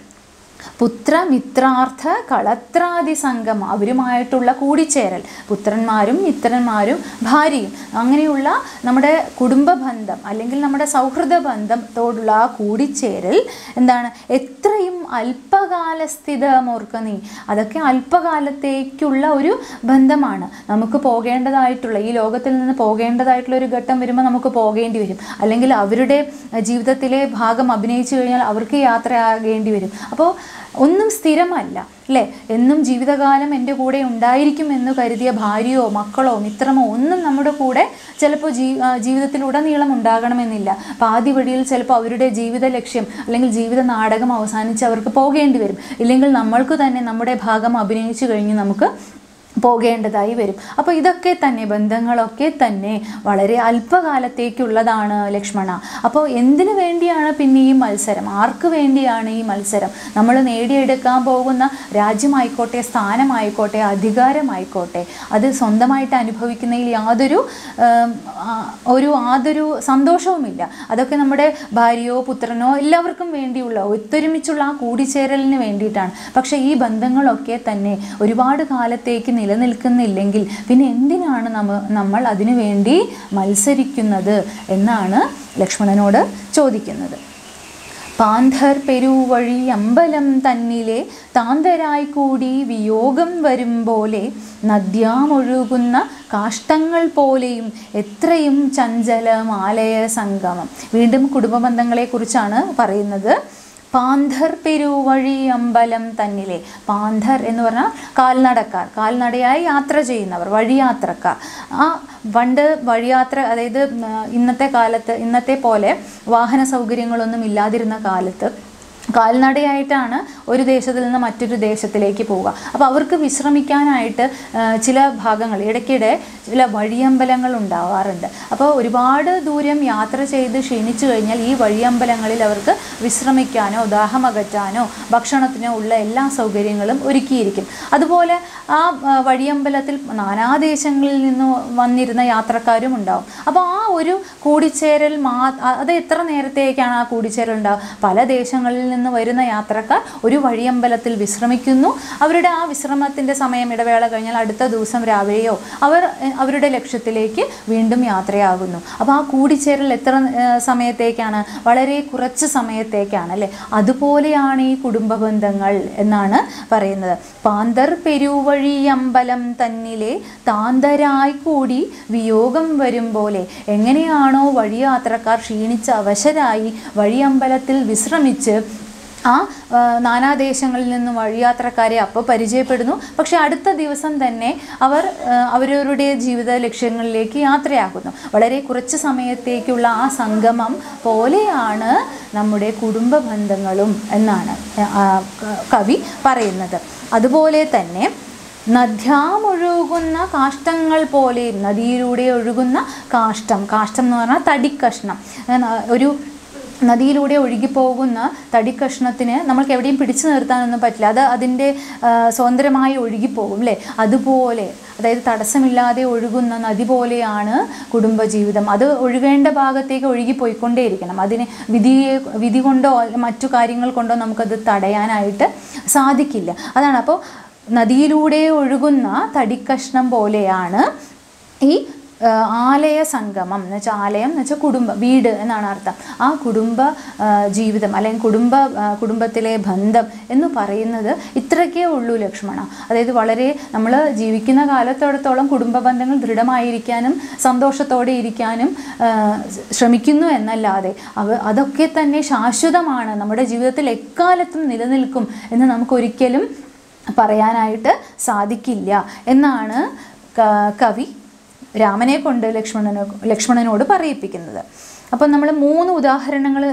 പുത്രമിത്രാർത്ഥ കളത്രാദി സംഗമം അവരുമായിട്ടുള്ള കൂടിച്ചേരൽ പുത്രന്മാരും മിത്രന്മാരും ഭാര്യയും അങ്ങനെയുള്ള നമ്മുടെ കുടുംബ ബന്ധം അല്ലെങ്കിൽ നമ്മുടെ സൗഹൃദ ബന്ധത്തോടുള്ള ആ കൂടിച്ചേരൽ എന്താണ് എത്രയും അല്പകാലസ്ഥിതമോർക്ക നീ അതൊക്കെ അല്പകാലത്തേക്കുള്ള ഒരു ബന്ധമാണ് നമുക്ക് പോകേണ്ടതായിട്ടുള്ള ഈ ലോകത്തിൽ നിന്ന് പോകേണ്ടതായിട്ടുള്ള ഒരു ഘട്ടം വരുമ്പോൾ നമുക്ക് പോകേണ്ടി വരും അല്ലെങ്കിൽ അവരുടെ ജീവിതത്തിലെ ഭാഗം അഭിനയിച്ചു കഴിഞ്ഞാൽ അവർക്ക് യാത്രയാകേണ്ടി വരും അപ്പോൾ ഒന്നും സ്ഥിരമല്ല അല്ലേ എന്നും ജീവിതകാലം എൻ്റെ കൂടെ ഉണ്ടായിരിക്കും എന്ന് കരുതിയ ഭാര്യയോ മക്കളോ മിത്രമോ ഒന്നും നമ്മുടെ കൂടെ ചിലപ്പോൾ ജീ ആ, ജീവിതത്തിലുടനീളം ഉണ്ടാകണമെന്നില്ല പാതി വഴിയിൽ ചിലപ്പോൾ അവരുടെ ജീവിത ലക്ഷ്യം അല്ലെങ്കിൽ ജീവിത നാടകം അവസാനിച്ച് അവർക്ക് പോകേണ്ടി വരും ഇല്ലെങ്കിൽ നമ്മൾക്ക് തന്നെ നമ്മുടെ ഭാഗം അഭിനയിച്ചു കഴിഞ്ഞ് നമുക്ക് പോകേണ്ടതായി വരും അപ്പോൾ ഇതൊക്കെ തന്നെ ബന്ധങ്ങളൊക്കെ തന്നെ വളരെ അല്പകാലത്തേക്കുള്ളതാണ് ലക്ഷ്മണ അപ്പോൾ എന്തിനു വേണ്ടിയാണ് പിന്നെ ഈ മത്സരം ആർക്ക് വേണ്ടിയാണ് ഈ മത്സരം നമ്മൾ നേടിയെടുക്കാൻ പോകുന്ന രാജ്യമായിക്കോട്ടെ സ്ഥാനമായിക്കോട്ടെ അധികാരമായിക്കോട്ടെ അത് സ്വന്തമായിട്ട് അനുഭവിക്കുന്നതിൽ യാതൊരു ആം, ആ, ഒരു യാതൊരു സന്തോഷവുമില്ല അതൊക്കെ നമ്മുടെ ഭാര്യയോ പുത്രനോ എല്ലാവർക്കും വേണ്ടിയുള്ള ഒത്തൊരുമിച്ചുള്ള ആ കൂടിച്ചേരലിന് വേണ്ടിയിട്ടാണ് പക്ഷേ ഈ ബന്ധങ്ങളൊക്കെ തന്നെ ഒരുപാട് കാലത്തേക്ക് നിലനിൽക്കുന്നില്ലെങ്കിൽ പിന്നെ എന്തിനാണ് നമ്മ നമ്മൾ അതിനു വേണ്ടി മത്സരിക്കുന്നത് എന്നാണ് ലക്ഷ്മണനോട് ചോദിക്കുന്നത് പാന്ധർ പെരുവഴി അമ്പലം തന്നിലെ താന്തരായി കൂടി വിയോഗം വരും പോലെ നദ്യാമൊഴുകുന്ന കാഷ്ടങ്ങൾ പോലെയും എത്രയും ചഞ്ചലമാലയ സംഗമം വീണ്ടും കുടുംബ ബന്ധങ്ങളെക്കുറിച്ചാണ് പറയുന്നത് പാന്ധർ പെരുവഴി അമ്പലം തന്നിലെ പാന്ധർ എന്ന് പറഞ്ഞാൽ കാൽനടക്കാർ കാൽനടയായി യാത്ര ചെയ്യുന്നവർ വഴിയാത്രക്കാർ ആ പണ്ട് വഴിയാത്ര അതായത് ഉം, ഇന്നത്തെ കാലത്ത് ഇന്നത്തെ പോലെ വാഹന സൗകര്യങ്ങളൊന്നും ഇല്ലാതിരുന്ന കാലത്ത് കാൽനടയായിട്ടാണ് ഒരു ദേശത്തിൽ നിന്ന് മറ്റൊരു ദേശത്തിലേക്ക് പോവുക അപ്പോൾ അവർക്ക് വിശ്രമിക്കാനായിട്ട് ആ, ചില ഭാഗങ്ങൾ ഇടയ്ക്കിടെ ചില വഴിയമ്പലങ്ങൾ ഉണ്ടാവാറുണ്ട് അപ്പോൾ ഒരുപാട് ദൂരം യാത്ര ചെയ്ത് ക്ഷീണിച്ചു കഴിഞ്ഞാൽ ഈ വഴിയമ്പലങ്ങളിൽ അവർക്ക് വിശ്രമിക്കാനോ ദാഹമകറ്റാനോ ഭക്ഷണത്തിനോ ഉള്ള എല്ലാ സൗകര്യങ്ങളും ഒരുക്കിയിരിക്കും അതുപോലെ ആ ആ, വഴിയമ്പലത്തിൽ നാനാദേശങ്ങളിൽ നിന്ന് വന്നിരുന്ന യാത്രക്കാരും ഉണ്ടാവും അപ്പോൾ ആ ഒരു കൂടിച്ചേരൽ മാ അ- അത് എത്ര നേരത്തേക്കാണ് ആ കൂടിച്ചേരൽ ഉണ്ടാവുക പല ദേശങ്ങളിൽ നിന്ന് വരുന്ന യാത്രക്കാർ ഒരു വഴിയമ്പലത്തിൽ വിശ്രമിക്കുന്നു അവരുടെ ആ വിശ്രമത്തിൻ്റെ സമയം ഇടവേള കഴിഞ്ഞാൽ അടുത്ത ദിവസം രാവിലെയോ അവർ എഹ്, അവരുടെ ലക്ഷ്യത്തിലേക്ക് വീണ്ടും യാത്രയാകുന്നു അപ്പോൾ ആ കൂടിച്ചേരൽ എത്ര ഏഹ്, സമയത്തേക്കാണ് വളരെ കുറച്ച് സമയത്തേക്കാണ് അല്ലേ അതുപോലെയാണ് ഈ കുടുംബ ബന്ധങ്ങൾ എന്നാണ് പറയുന്നത് പാന്തർ പെരുവഴി അമ്പലം തന്നിലെ താന്തരായി കൂടി വിയോഗം വരും പോലെ എങ്ങനെയാണോ വഴിയാത്രക്കാർ ക്ഷീണിച്ച് അവശരായി വഴിയമ്പലത്തിൽ വിശ്രമിച്ച് ആ ആ, നാനാദേശങ്ങളിൽ നിന്നും വഴിയാത്രക്കാരെ അപ്പോൾ പരിചയപ്പെടുന്നു പക്ഷെ അടുത്ത ദിവസം തന്നെ അവർ ആ, അവരവരുടെ ജീവിത ലക്ഷ്യങ്ങളിലേക്ക് യാത്രയാകുന്നു വളരെ കുറച്ച് സമയത്തേക്കുള്ള ആ സംഗമം പോലെയാണ് നമ്മുടെ കുടുംബ ബന്ധങ്ങളും എന്നാണ് ആ, ക- കവി പറയുന്നത് അതുപോലെ തന്നെ നദ്യാമൊഴുകുന്ന കാഷ്ടങ്ങൾ പോലെയും നദിയിലൂടെ ഒഴുകുന്ന കാഷ്ടം കാഷ്ടം എന്ന് പറഞ്ഞാൽ തടിക്കഷ്ണം ഏ, ഒരു നദിയിലൂടെ ഒഴുകിപ്പോകുന്ന തടിക്കഷ്ണത്തിന് നമ്മൾക്ക് എവിടെയും പിടിച്ചു നിർത്താനൊന്നും പറ്റില്ല അത് അതിൻ്റെ ആ, സ്വതന്ത്രമായി ഒഴുകിപ്പോകും അല്ലേ അതുപോലെ അതായത് തടസ്സമില്ലാതെ ഒഴുകുന്ന നദി പോലെയാണ് കുടുംബജീവിതം അത് ഒഴുകേണ്ട ഭാഗത്തേക്ക് ഒഴുകിപ്പോയിക്കൊണ്ടേയിരിക്കണം അതിന് വിധിയെ വിധി കൊണ്ടോ മറ്റു കാര്യങ്ങൾ കൊണ്ടോ നമുക്കത് തടയാനായിട്ട് സാധിക്കില്ല അതാണ് അപ്പോൾ നദിയിലൂടെ ഒഴുകുന്ന തടിക്കഷ്ണം പോലെയാണ് ഈ ആ, ആലയ സംഗമം എന്ന് വെച്ചാൽ ആലയം എന്ന് വെച്ചാൽ കുടുംബം വീട് എന്നാണ് അർത്ഥം ആ കുടുംബ ആ, ജീവിതം അല്ലെങ്കിൽ കുടുംബ ആ, കുടുംബത്തിലെ ബന്ധം എന്ന് പറയുന്നത് ഇത്രയ്ക്കേ ഉള്ളൂ ലക്ഷ്മണ അതായത് വളരെ നമ്മൾ ജീവിക്കുന്ന കാലത്തോടത്തോളം കുടുംബ ബന്ധങ്ങൾ ദൃഢമായിരിക്കാനും സന്തോഷത്തോടെ ഇരിക്കാനും ആ, ശ്രമിക്കുന്നു എന്നല്ലാതെ അവ അതൊക്കെ തന്നെ ശാശ്വതമാണ് നമ്മുടെ ജീവിതത്തിൽ എക്കാലത്തും നിലനിൽക്കും എന്ന് നമുക്കൊരിക്കലും പറയാനായിട്ട് സാധിക്കില്ല എന്നാണ് ക- കവി രാമനെ കൊണ്ട് ലക്ഷ്മണനോ ലക്ഷ്മണനോട് പറയിപ്പിക്കുന്നത് അപ്പം നമ്മൾ മൂന്ന് ഉദാഹരണങ്ങൾ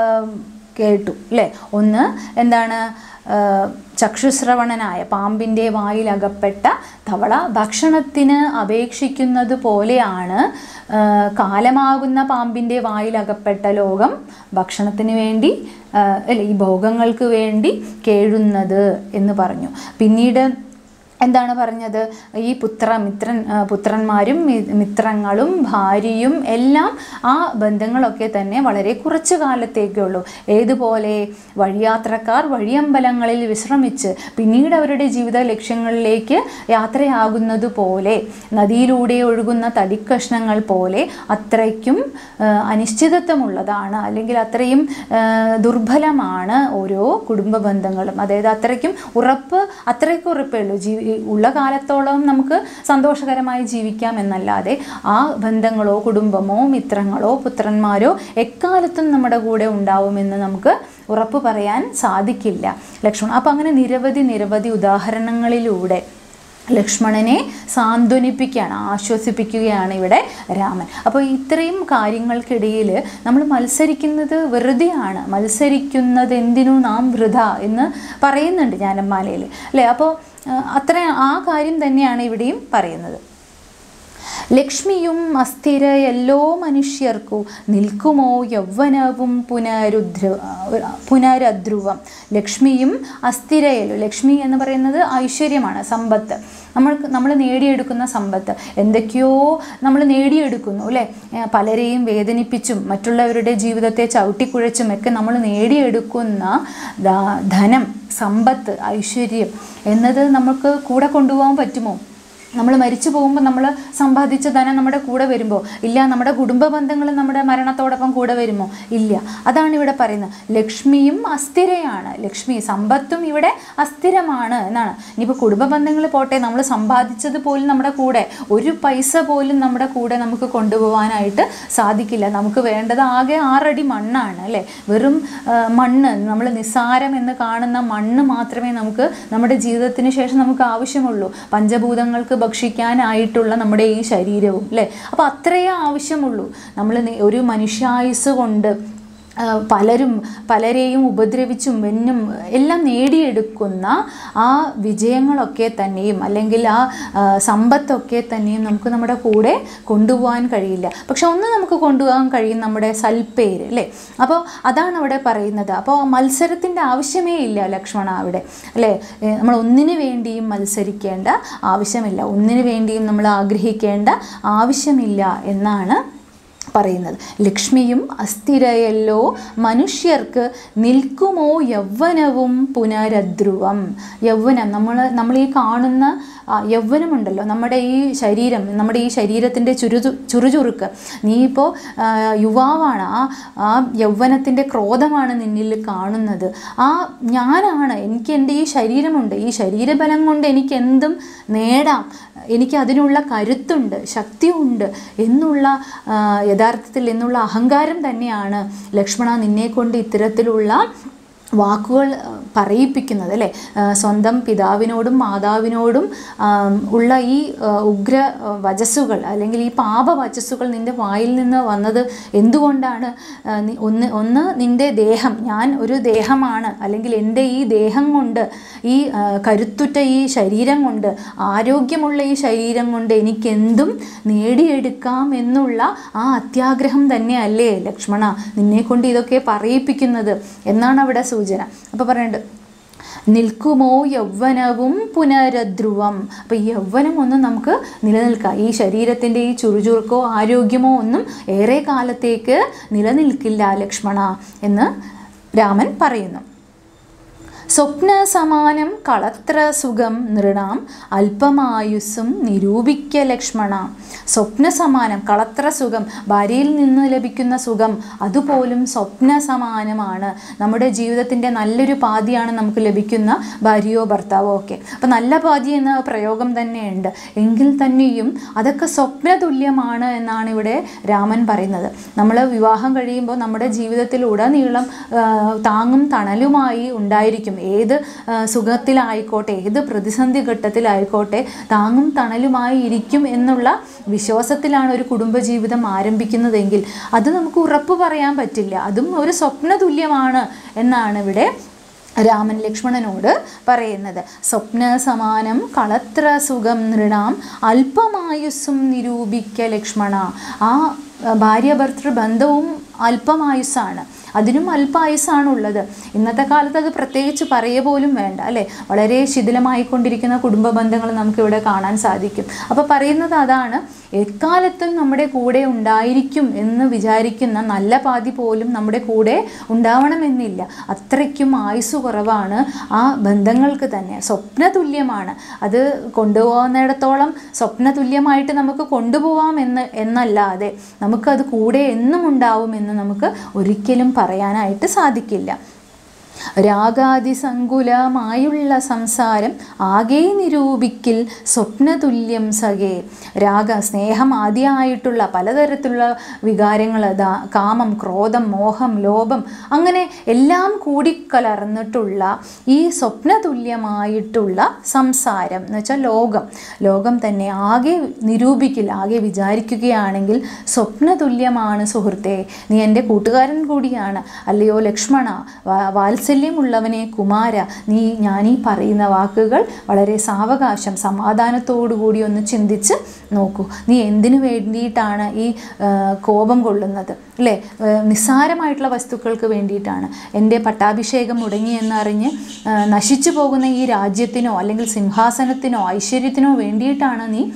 കേട്ടു അല്ലേ ഒന്ന് എന്താണ് ആ, ചക്ഷുശ്രവണനായ പാമ്പിൻ്റെ വായിലകപ്പെട്ട തവള ഭക്ഷണത്തിന് അപേക്ഷിക്കുന്നത് പോലെയാണ് ആ, കാലമാകുന്ന പാമ്പിൻ്റെ വായിലകപ്പെട്ട ലോകം ഭക്ഷണത്തിന് വേണ്ടി ആ, അല്ല ഈ ഭോഗങ്ങൾക്ക് വേണ്ടി കേഴുന്നത് എന്ന് പറഞ്ഞു പിന്നീട് എന്താണ് പറഞ്ഞത് ഈ പുത്ര മിത്രൻ ആ, പുത്രന്മാരും മി- മിത്രങ്ങളും ഭാര്യയും എല്ലാം ആ ബന്ധങ്ങളൊക്കെ തന്നെ വളരെ കുറച്ചു കാലത്തേക്കുള്ളൂ ഏതുപോലെ വഴിയാത്രക്കാർ വഴിയമ്പലങ്ങളിൽ വിശ്രമിച്ച് പിന്നീട് അവരുടെ ജീവിത ലക്ഷ്യങ്ങളിലേക്ക് യാത്രയാകുന്നത് പോലെ നദിയിലൂടെ ഒഴുകുന്ന തടിക്കഷ്ണങ്ങൾ പോലെ അത്രയ്ക്കും ആ, അനിശ്ചിതത്വമുള്ളതാണ് അല്ലെങ്കിൽ അത്രയും ആ, ദുർബലമാണ് ഓരോ കുടുംബ ബന്ധങ്ങളും അതായത് അത്രയ്ക്കും ഉറപ്പ് അത്രയ്ക്ക് ഉറപ്പേ ഉള്ളൂ ജീവി ഉള്ള കാലത്തോളം നമുക്ക് സന്തോഷകരമായി ജീവിക്കാം എന്നല്ലാതെ ആ ബന്ധങ്ങളോ കുടുംബമോ മിത്രങ്ങളോ പുത്രന്മാരോ എക്കാലത്തും നമ്മുടെ കൂടെ ഉണ്ടാവുമെന്ന് നമുക്ക് ഉറപ്പ് പറയാൻ സാധിക്കില്ല ലക്ഷ്മണൻ അപ്പം അങ്ങനെ നിരവധി നിരവധി ഉദാഹരണങ്ങളിലൂടെ ലക്ഷ്മണനെ സാന്ത്വനിപ്പിക്കുകയാണ് ആശ്വസിപ്പിക്കുകയാണ് ഇവിടെ രാമൻ അപ്പോൾ ഇത്രയും കാര്യങ്ങൾക്കിടയിൽ നമ്മൾ മത്സരിക്കുന്നത് വെറുതെയാണ് മത്സരിക്കുന്നത് എന്തിനു നാം വൃഥ എന്ന് പറയുന്നുണ്ട് ജ്ഞാനമാലയിൽ അല്ലേ അപ്പോൾ ആ, അത്ര ആ കാര്യം തന്നെയാണ് ഇവിടെയും പറയുന്നത് ലക്ഷ്മിയും അസ്ഥിരയല്ലോ മനുഷ്യർക്കു നിൽക്കുമോ യൗവനവും പുനരുദ്ര പുനരധ്രുവം ലക്ഷ്മിയും അസ്ഥിരയല്ലോ ലക്ഷ്മി എന്ന് പറയുന്നത് ഐശ്വര്യമാണ് സമ്പത്ത് നമ്മൾ നമ്മൾ നേടിയെടുക്കുന്ന സമ്പത്ത് എന്തൊക്കെയോ നമ്മൾ നേടിയെടുക്കുന്നു അല്ലേ ഏ, പലരെയും വേദനിപ്പിച്ചും മറ്റുള്ളവരുടെ ജീവിതത്തെ ചവിട്ടിക്കുഴച്ചും ഒക്കെ നമ്മൾ നേടിയെടുക്കുന്ന ദാ- ധനം സമ്പത്ത് ഐശ്വര്യം എന്നത് നമുക്ക് കൂടെ കൊണ്ടുപോകാൻ പറ്റുമോ നമ്മൾ മരിച്ചു പോകുമ്പോൾ നമ്മൾ സമ്പാദിച്ച ധനം നമ്മുടെ കൂടെ വരുമ്പോൾ ഇല്ല നമ്മുടെ കുടുംബ ബന്ധങ്ങൾ നമ്മുടെ മരണത്തോടൊപ്പം കൂടെ വരുമോ ഇല്ല അതാണ് ഇവിടെ പറയുന്നത് ലക്ഷ്മിയും അസ്ഥിരയാണ് ലക്ഷ്മി സമ്പത്തും ഇവിടെ അസ്ഥിരമാണ് എന്നാണ് ഇനിയിപ്പോൾ കുടുംബ ബന്ധങ്ങൾ പോട്ടെ നമ്മൾ സമ്പാദിച്ചത് പോലും നമ്മുടെ കൂടെ ഒരു പൈസ പോലും നമ്മുടെ കൂടെ നമുക്ക് കൊണ്ടുപോകാനായിട്ട് സാധിക്കില്ല നമുക്ക് വേണ്ടത് ആകെ ആറടി മണ്ണാണ് അല്ലേ വെറും ആ, മണ്ണ് നമ്മൾ നിസ്സാരം എന്ന് കാണുന്ന മണ്ണ് മാത്രമേ നമുക്ക് നമ്മുടെ ജീവിതത്തിന് ശേഷം നമുക്ക് ആവശ്യമുള്ളൂ പഞ്ചഭൂതങ്ങൾക്ക് ഭക്ഷിക്കാനായിട്ടുള്ള നമ്മുടെ ഈ ശരീരവും അല്ലേ അപ്പോൾ അത്രയേ ആവശ്യമുള്ളൂ നമ്മൾ നെ- ഒരു മനുഷ്യായുസ് കൊണ്ട് ആ, പലരും പലരെയും ഉപദ്രവിച്ചും വെന്നും എല്ലാം നേടിയെടുക്കുന്ന ആ വിജയങ്ങളൊക്കെ തന്നെയും അല്ലെങ്കിൽ ആ ആ, സമ്പത്തൊക്കെ തന്നെയും നമുക്ക് നമ്മുടെ കൂടെ കൊണ്ടുപോകാൻ കഴിയില്ല പക്ഷെ ഒന്ന് നമുക്ക് കൊണ്ടുപോകാൻ കഴിയും നമ്മുടെ സൽപ്പേര് അല്ലേ അപ്പോൾ അതാണ് അവിടെ പറയുന്നത് അപ്പോൾ മത്സരത്തിൻ്റെ ആവശ്യമേ ഇല്ല ലക്ഷ്മണ അവിടെ അല്ലേ ഏ, നമ്മൾ ഒന്നിനു വേണ്ടിയും മത്സരിക്കേണ്ട ആവശ്യമില്ല ഒന്നിനു വേണ്ടിയും നമ്മൾ ആഗ്രഹിക്കേണ്ട ആവശ്യമില്ല എന്നാണ് പറയുന്നത് ലക്ഷ്മിയും അസ്ഥിരയല്ലോ മനുഷ്യർക്ക് നിൽക്കുമോ യൗവനവും പുനരധ്രുവം യൗവനം നമ്മൾ നമ്മൾ ഈ കാണുന്ന ആ, യൗവനമുണ്ടല്ലോ നമ്മുടെ ഈ ശരീരം നമ്മുടെ ഈ ശരീരത്തിൻ്റെ ചുരു ചുറുചുറുക്ക് നീ ഇപ്പോൾ യുവാവാണ് ആ ആ യൗവനത്തിൻ്റെ ക്രോധമാണ് നിന്നിൽ കാണുന്നത് ആ ഞാനാണ് എനിക്ക് എൻ്റെ ഈ ശരീരമുണ്ട് ഈ ശരീരബലം കൊണ്ട് എനിക്ക് എന്തും നേടാം എനിക്ക് അതിനുള്ള കരുത്തുണ്ട് ശക്തിയുണ്ട് എന്നുള്ള ആ, യഥാർത്ഥത്തിൽ എന്നുള്ള അഹങ്കാരം തന്നെയാണ് ലക്ഷ്മണ നിന്നെ കൊണ്ട് ഇത്തരത്തിലുള്ള വാക്കുകൾ ആ, പറയിപ്പിക്കുന്നത് അല്ലേ ആ, സ്വന്തം പിതാവിനോടും മാതാവിനോടും ആ, ഉള്ള ഈ ആ, ഉഗ്ര ആ, വചസ്സുകൾ അല്ലെങ്കിൽ ഈ പാപ വചസ്സുകൾ നിൻ്റെ വായിൽ നിന്ന് വന്നത് എന്തുകൊണ്ടാണ് ആ, നി- ഒന്ന് ഒന്ന് നിൻ്റെ ദേഹം ഞാൻ ഒരു ദേഹമാണ് അല്ലെങ്കിൽ എൻ്റെ ഈ ദേഹം കൊണ്ട് ഈ ആ, കരുത്തുറ്റ ഈ ശരീരം കൊണ്ട് ആരോഗ്യമുള്ള ഈ ശരീരം കൊണ്ട് എനിക്കെന്തും നേടിയെടുക്കാം എന്നുള്ള ആ അത്യാഗ്രഹം തന്നെയല്ലേ ലക്ഷ്മണ നിന്നെ കൊണ്ട് ഇതൊക്കെ പറയിപ്പിക്കുന്നത് എന്നാണ് അവിടെ സൂചന അപ്പോൾ പറയുന്നുണ്ട് നിൽക്കുമോ യൗവനവും പുനരധ്രുവം അപ്പോൾ ഈ യൗവനം ഒന്നും നമുക്ക് നിലനിൽക്കാം ഈ ശരീരത്തിൻ്റെ ഈ ചുറുചുറുക്കോ ആരോഗ്യമോ ഒന്നും ഏറെ കാലത്തേക്ക് നിലനിൽക്കില്ല ലക്ഷ്മണ എന്ന് രാമൻ പറയുന്നു സ്വപ്ന സമാനം കളത്ര സുഖം നൃണാം അല്പമായുസ്സും നിരൂപിക്ക ലക്ഷ്മണ സ്വപ്ന സമാനം കളത്ര സുഖം ഭാര്യയിൽ നിന്ന് ലഭിക്കുന്ന സുഖം അതുപോലും സ്വപ്ന സമാനമാണ് നമ്മുടെ ജീവിതത്തിൻ്റെ നല്ലൊരു പാതിയാണ് നമുക്ക് ലഭിക്കുന്ന ഭാര്യയോ ഭർത്താവോ ഒക്കെ അപ്പം നല്ല പാതി എന്ന പ്രയോഗം തന്നെയുണ്ട് എങ്കിൽ തന്നെയും അതൊക്കെ സ്വപ്ന തുല്യമാണ് എന്നാണ് ഇവിടെ രാമൻ പറയുന്നത് നമ്മൾ വിവാഹം കഴിയുമ്പോൾ നമ്മുടെ ജീവിതത്തിലുടനീളം ആ, താങ്ങും തണലുമായി ഉണ്ടായിരിക്കും ഏത് ആ, സുഖത്തിലായിക്കോട്ടെ ഏത് പ്രതിസന്ധി ഘട്ടത്തിലായിക്കോട്ടെ താങ്ങും തണലുമായി ഇരിക്കും എന്നുള്ള വിശ്വാസത്തിലാണ് ഒരു കുടുംബജീവിതം ആരംഭിക്കുന്നതെങ്കിൽ അത് നമുക്ക് ഉറപ്പ് പറയാൻ പറ്റില്ല അതും ഒരു സ്വപ്ന തുല്യമാണ് എന്നാണ് ഇവിടെ രാമൻ ലക്ഷ്മണനോട് പറയുന്നത് സ്വപ്ന സമാനം കളത്ര സുഖം നൃണാം അല്പമായുസ്സും നിരൂപിക്ക ലക്ഷ്മണ ആ ഭാര്യ ഭർത്തൃ ബന്ധവും അല്പമായുസ്സാണ് അതിനും അല്പായുസ്സാണുള്ളത് ഇന്നത്തെ കാലത്ത് അത് പ്രത്യേകിച്ച് പറയ പോലും വേണ്ട അല്ലേ വളരെ ശിഥിലമായിക്കൊണ്ടിരിക്കുന്ന കുടുംബ ബന്ധങ്ങൾ നമുക്കിവിടെ കാണാൻ സാധിക്കും അപ്പോൾ പറയുന്നത് അതാണ് എക്കാലത്തും നമ്മുടെ കൂടെ ഉണ്ടായിരിക്കും എന്ന് വിചാരിക്കുന്ന നല്ല പാതി പോലും നമ്മുടെ കൂടെ ഉണ്ടാവണമെന്നില്ല അത്രയ്ക്കും ആയുസ് കുറവാണ് ആ ബന്ധങ്ങൾക്ക് തന്നെ സ്വപ്ന തുല്യമാണ് അത് കൊണ്ടുപോകുന്നിടത്തോളം സ്വപ്ന തുല്യമായിട്ട് നമുക്ക് കൊണ്ടുപോകാം എന്ന് എന്നല്ലാതെ നമുക്കത് കൂടെ എന്നും ഉണ്ടാവുമെന്ന് നമുക്ക് ഒരിക്കലും പറയാനായിട്ട് സാധിക്കില്ല രാഗാതിസങ്കുലമായുള്ള സംസാരം ആകെ നിരൂപിക്കിൽ സ്വപ്നതുല്യം സഖേ രാഗ സ്നേഹം ആദ്യമായിട്ടുള്ള പലതരത്തിലുള്ള വികാരങ്ങൾ ദാ കാമം ക്രോധം മോഹം ലോഭം അങ്ങനെ എല്ലാം കൂടിക്കലർന്നിട്ടുള്ള ഈ സ്വപ്നതുല്യമായിട്ടുള്ള സംസാരം എന്ന് വെച്ചാൽ ലോകം ലോകം തന്നെ ആകെ നിരൂപിക്കിൽ ആകെ വിചാരിക്കുകയാണെങ്കിൽ സ്വപ്നതുല്യമാണ് സുഹൃത്തെ നീ എൻ്റെ കൂട്ടുകാരൻ കൂടിയാണ് അല്ലയോ ലക്ഷ്മണ വാ- വാത്സല്യമുള്ളവനെ കുമാര നീ ഞാനീ പറയുന്ന വാക്കുകൾ വളരെ സാവകാശം സമാധാനത്തോടു കൂടി ഒന്ന് ചിന്തിച്ച് നോക്കൂ നീ എന്തിനു വേണ്ടിയിട്ടാണ് ഈ ആ, കോപം കൊള്ളുന്നത് അല്ലേ ആ, നിസ്സാരമായിട്ടുള്ള വസ്തുക്കൾക്ക് വേണ്ടിയിട്ടാണ് എൻ്റെ പട്ടാഭിഷേകം മുടങ്ങിയെന്നറിഞ്ഞ് ആ, നശിച്ചു പോകുന്ന ഈ രാജ്യത്തിനോ അല്ലെങ്കിൽ സിംഹാസനത്തിനോ ഐശ്വര്യത്തിനോ വേണ്ടിയിട്ടാണ് നീ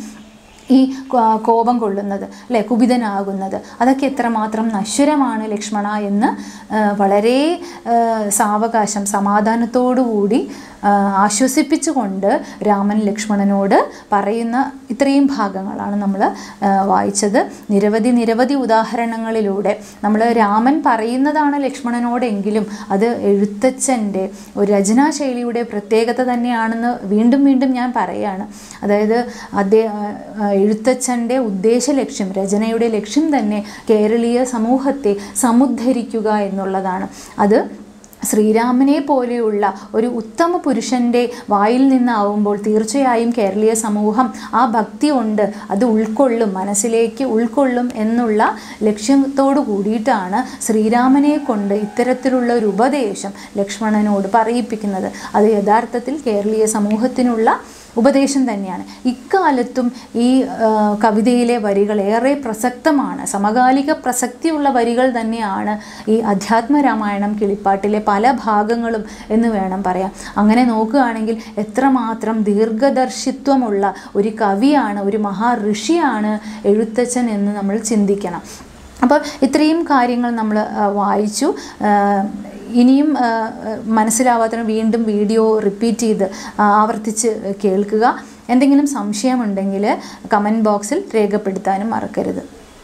ഈ കോ- കോപം കൊള്ളുന്നത് അല്ലേ കുപിതനാകുന്നത് അതൊക്കെ എത്രമാത്രം നശ്വരമാണ് ലക്ഷ്മണ എന്ന് ആ, വളരെ ആ, സാവകാശം സമാധാനത്തോടുകൂടി ആ, ആശ്വസിപ്പിച്ചുകൊണ്ട് രാമൻ ലക്ഷ്മണനോട് പറയുന്ന ഇത്രയും ഭാഗങ്ങളാണ് നമ്മൾ വായിച്ചത് നിരവധി നിരവധി ഉദാഹരണങ്ങളിലൂടെ നമ്മൾ രാമൻ പറയുന്നതാണ് ലക്ഷ്മണനോടെങ്കിലും അത് എഴുത്തച്ഛൻ്റെ ഒരു രചനാശൈലിയുടെ പ്രത്യേകത തന്നെയാണെന്ന് വീണ്ടും വീണ്ടും ഞാൻ പറയുകയാണ് അതായത് അദ്ദേഹം എഴുത്തച്ഛൻ്റെ ഉദ്ദേശ ലക്ഷ്യം രചനയുടെ ലക്ഷ്യം തന്നെ കേരളീയ സമൂഹത്തെ സമുദ്ധരിക്കുക എന്നുള്ളതാണ് അത് ശ്രീരാമനെ പോലെയുള്ള ഒരു ഉത്തമ പുരുഷൻ്റെ വായിൽ നിന്നാവുമ്പോൾ തീർച്ചയായും കേരളീയ സമൂഹം ആ ഭക്തി കൊണ്ട് അത് ഉൾക്കൊള്ളും മനസ്സിലേക്ക് ഉൾക്കൊള്ളും എന്നുള്ള ലക്ഷ്യത്തോടു കൂടിയിട്ടാണ് ശ്രീരാമനെ കൊണ്ട് ഇത്തരത്തിലുള്ള ഒരു ഉപദേശം ലക്ഷ്മണനോട് പറയിപ്പിക്കുന്നത് അത് യഥാർത്ഥത്തിൽ കേരളീയ സമൂഹത്തിനുള്ള ഉപദേശം തന്നെയാണ് ഇക്കാലത്തും ഈ ആ, കവിതയിലെ വരികൾ ഏറെ പ്രസക്തമാണ് സമകാലിക പ്രസക്തിയുള്ള വരികൾ തന്നെയാണ് ഈ അധ്യാത്മ രാമായണം കിളിപ്പാട്ടിലെ പല ഭാഗങ്ങളും എന്ന് വേണം പറയാം അങ്ങനെ നോക്കുകയാണെങ്കിൽ എത്രമാത്രം ദീർഘദർശിത്വമുള്ള ഒരു കവിയാണ് ഒരു മഹാ ഋഷിയാണ് എഴുത്തച്ഛൻ എന്ന് നമ്മൾ ചിന്തിക്കണം അപ്പോൾ ഇത്രയും കാര്യങ്ങൾ നമ്മൾ വായിച്ചു ആ, ഇനിയും ആ, മനസ്സിലാവാത്തതിന് വീണ്ടും വീഡിയോ റിപ്പീറ്റ് ചെയ്ത് ആ, ആവർത്തിച്ച് കേൾക്കുക എന്തെങ്കിലും സംശയമുണ്ടെങ്കിൽ കമൻറ്റ് ബോക്സിൽ രേഖപ്പെടുത്താനും മറക്കരുത്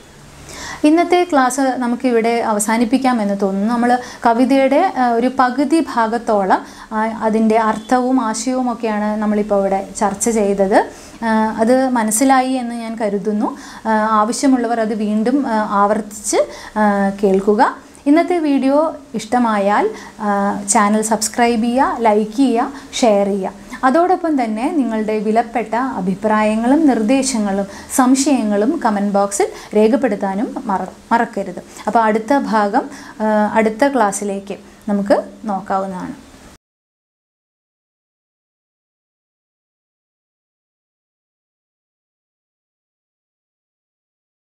ഇന്നത്തെ ക്ലാസ് നമുക്കിവിടെ അവസാനിപ്പിക്കാമെന്ന് തോന്നുന്നു നമ്മൾ കവിതയുടെ ആ, ഒരു പകുതി ഭാഗത്തോളം ആ, അതിൻ്റെ അർത്ഥവും ആശയവും ഒക്കെയാണ് നമ്മളിപ്പോൾ ഇവിടെ ചർച്ച ചെയ്തത് ആ, അത് മനസ്സിലായി എന്ന് ഞാൻ കരുതുന്നു ആ, ആവശ്യമുള്ളവർ അത് വീണ്ടും ആ, ആവർത്തിച്ച് ആ, കേൾക്കുക ഇന്നത്തെ വീഡിയോ ഇഷ്ടമായാൽ ആ, ചാനൽ സബ്സ്ക്രൈബ് ചെയ്യുക ലൈക്ക് ചെയ്യുക ഷെയർ ചെയ്യുക അതോടൊപ്പം തന്നെ നിങ്ങളുടെ വിലപ്പെട്ട അഭിപ്രായങ്ങളും നിർദ്ദേശങ്ങളും സംശയങ്ങളും കമൻറ്റ് ബോക്സിൽ രേഖപ്പെടുത്താനും മറ മറക്കരുത് അപ്പോൾ അടുത്ത ഭാഗം ആ, അടുത്ത ക്ലാസ്സിലേക്ക് നമുക്ക് നോക്കാവുന്നതാണ്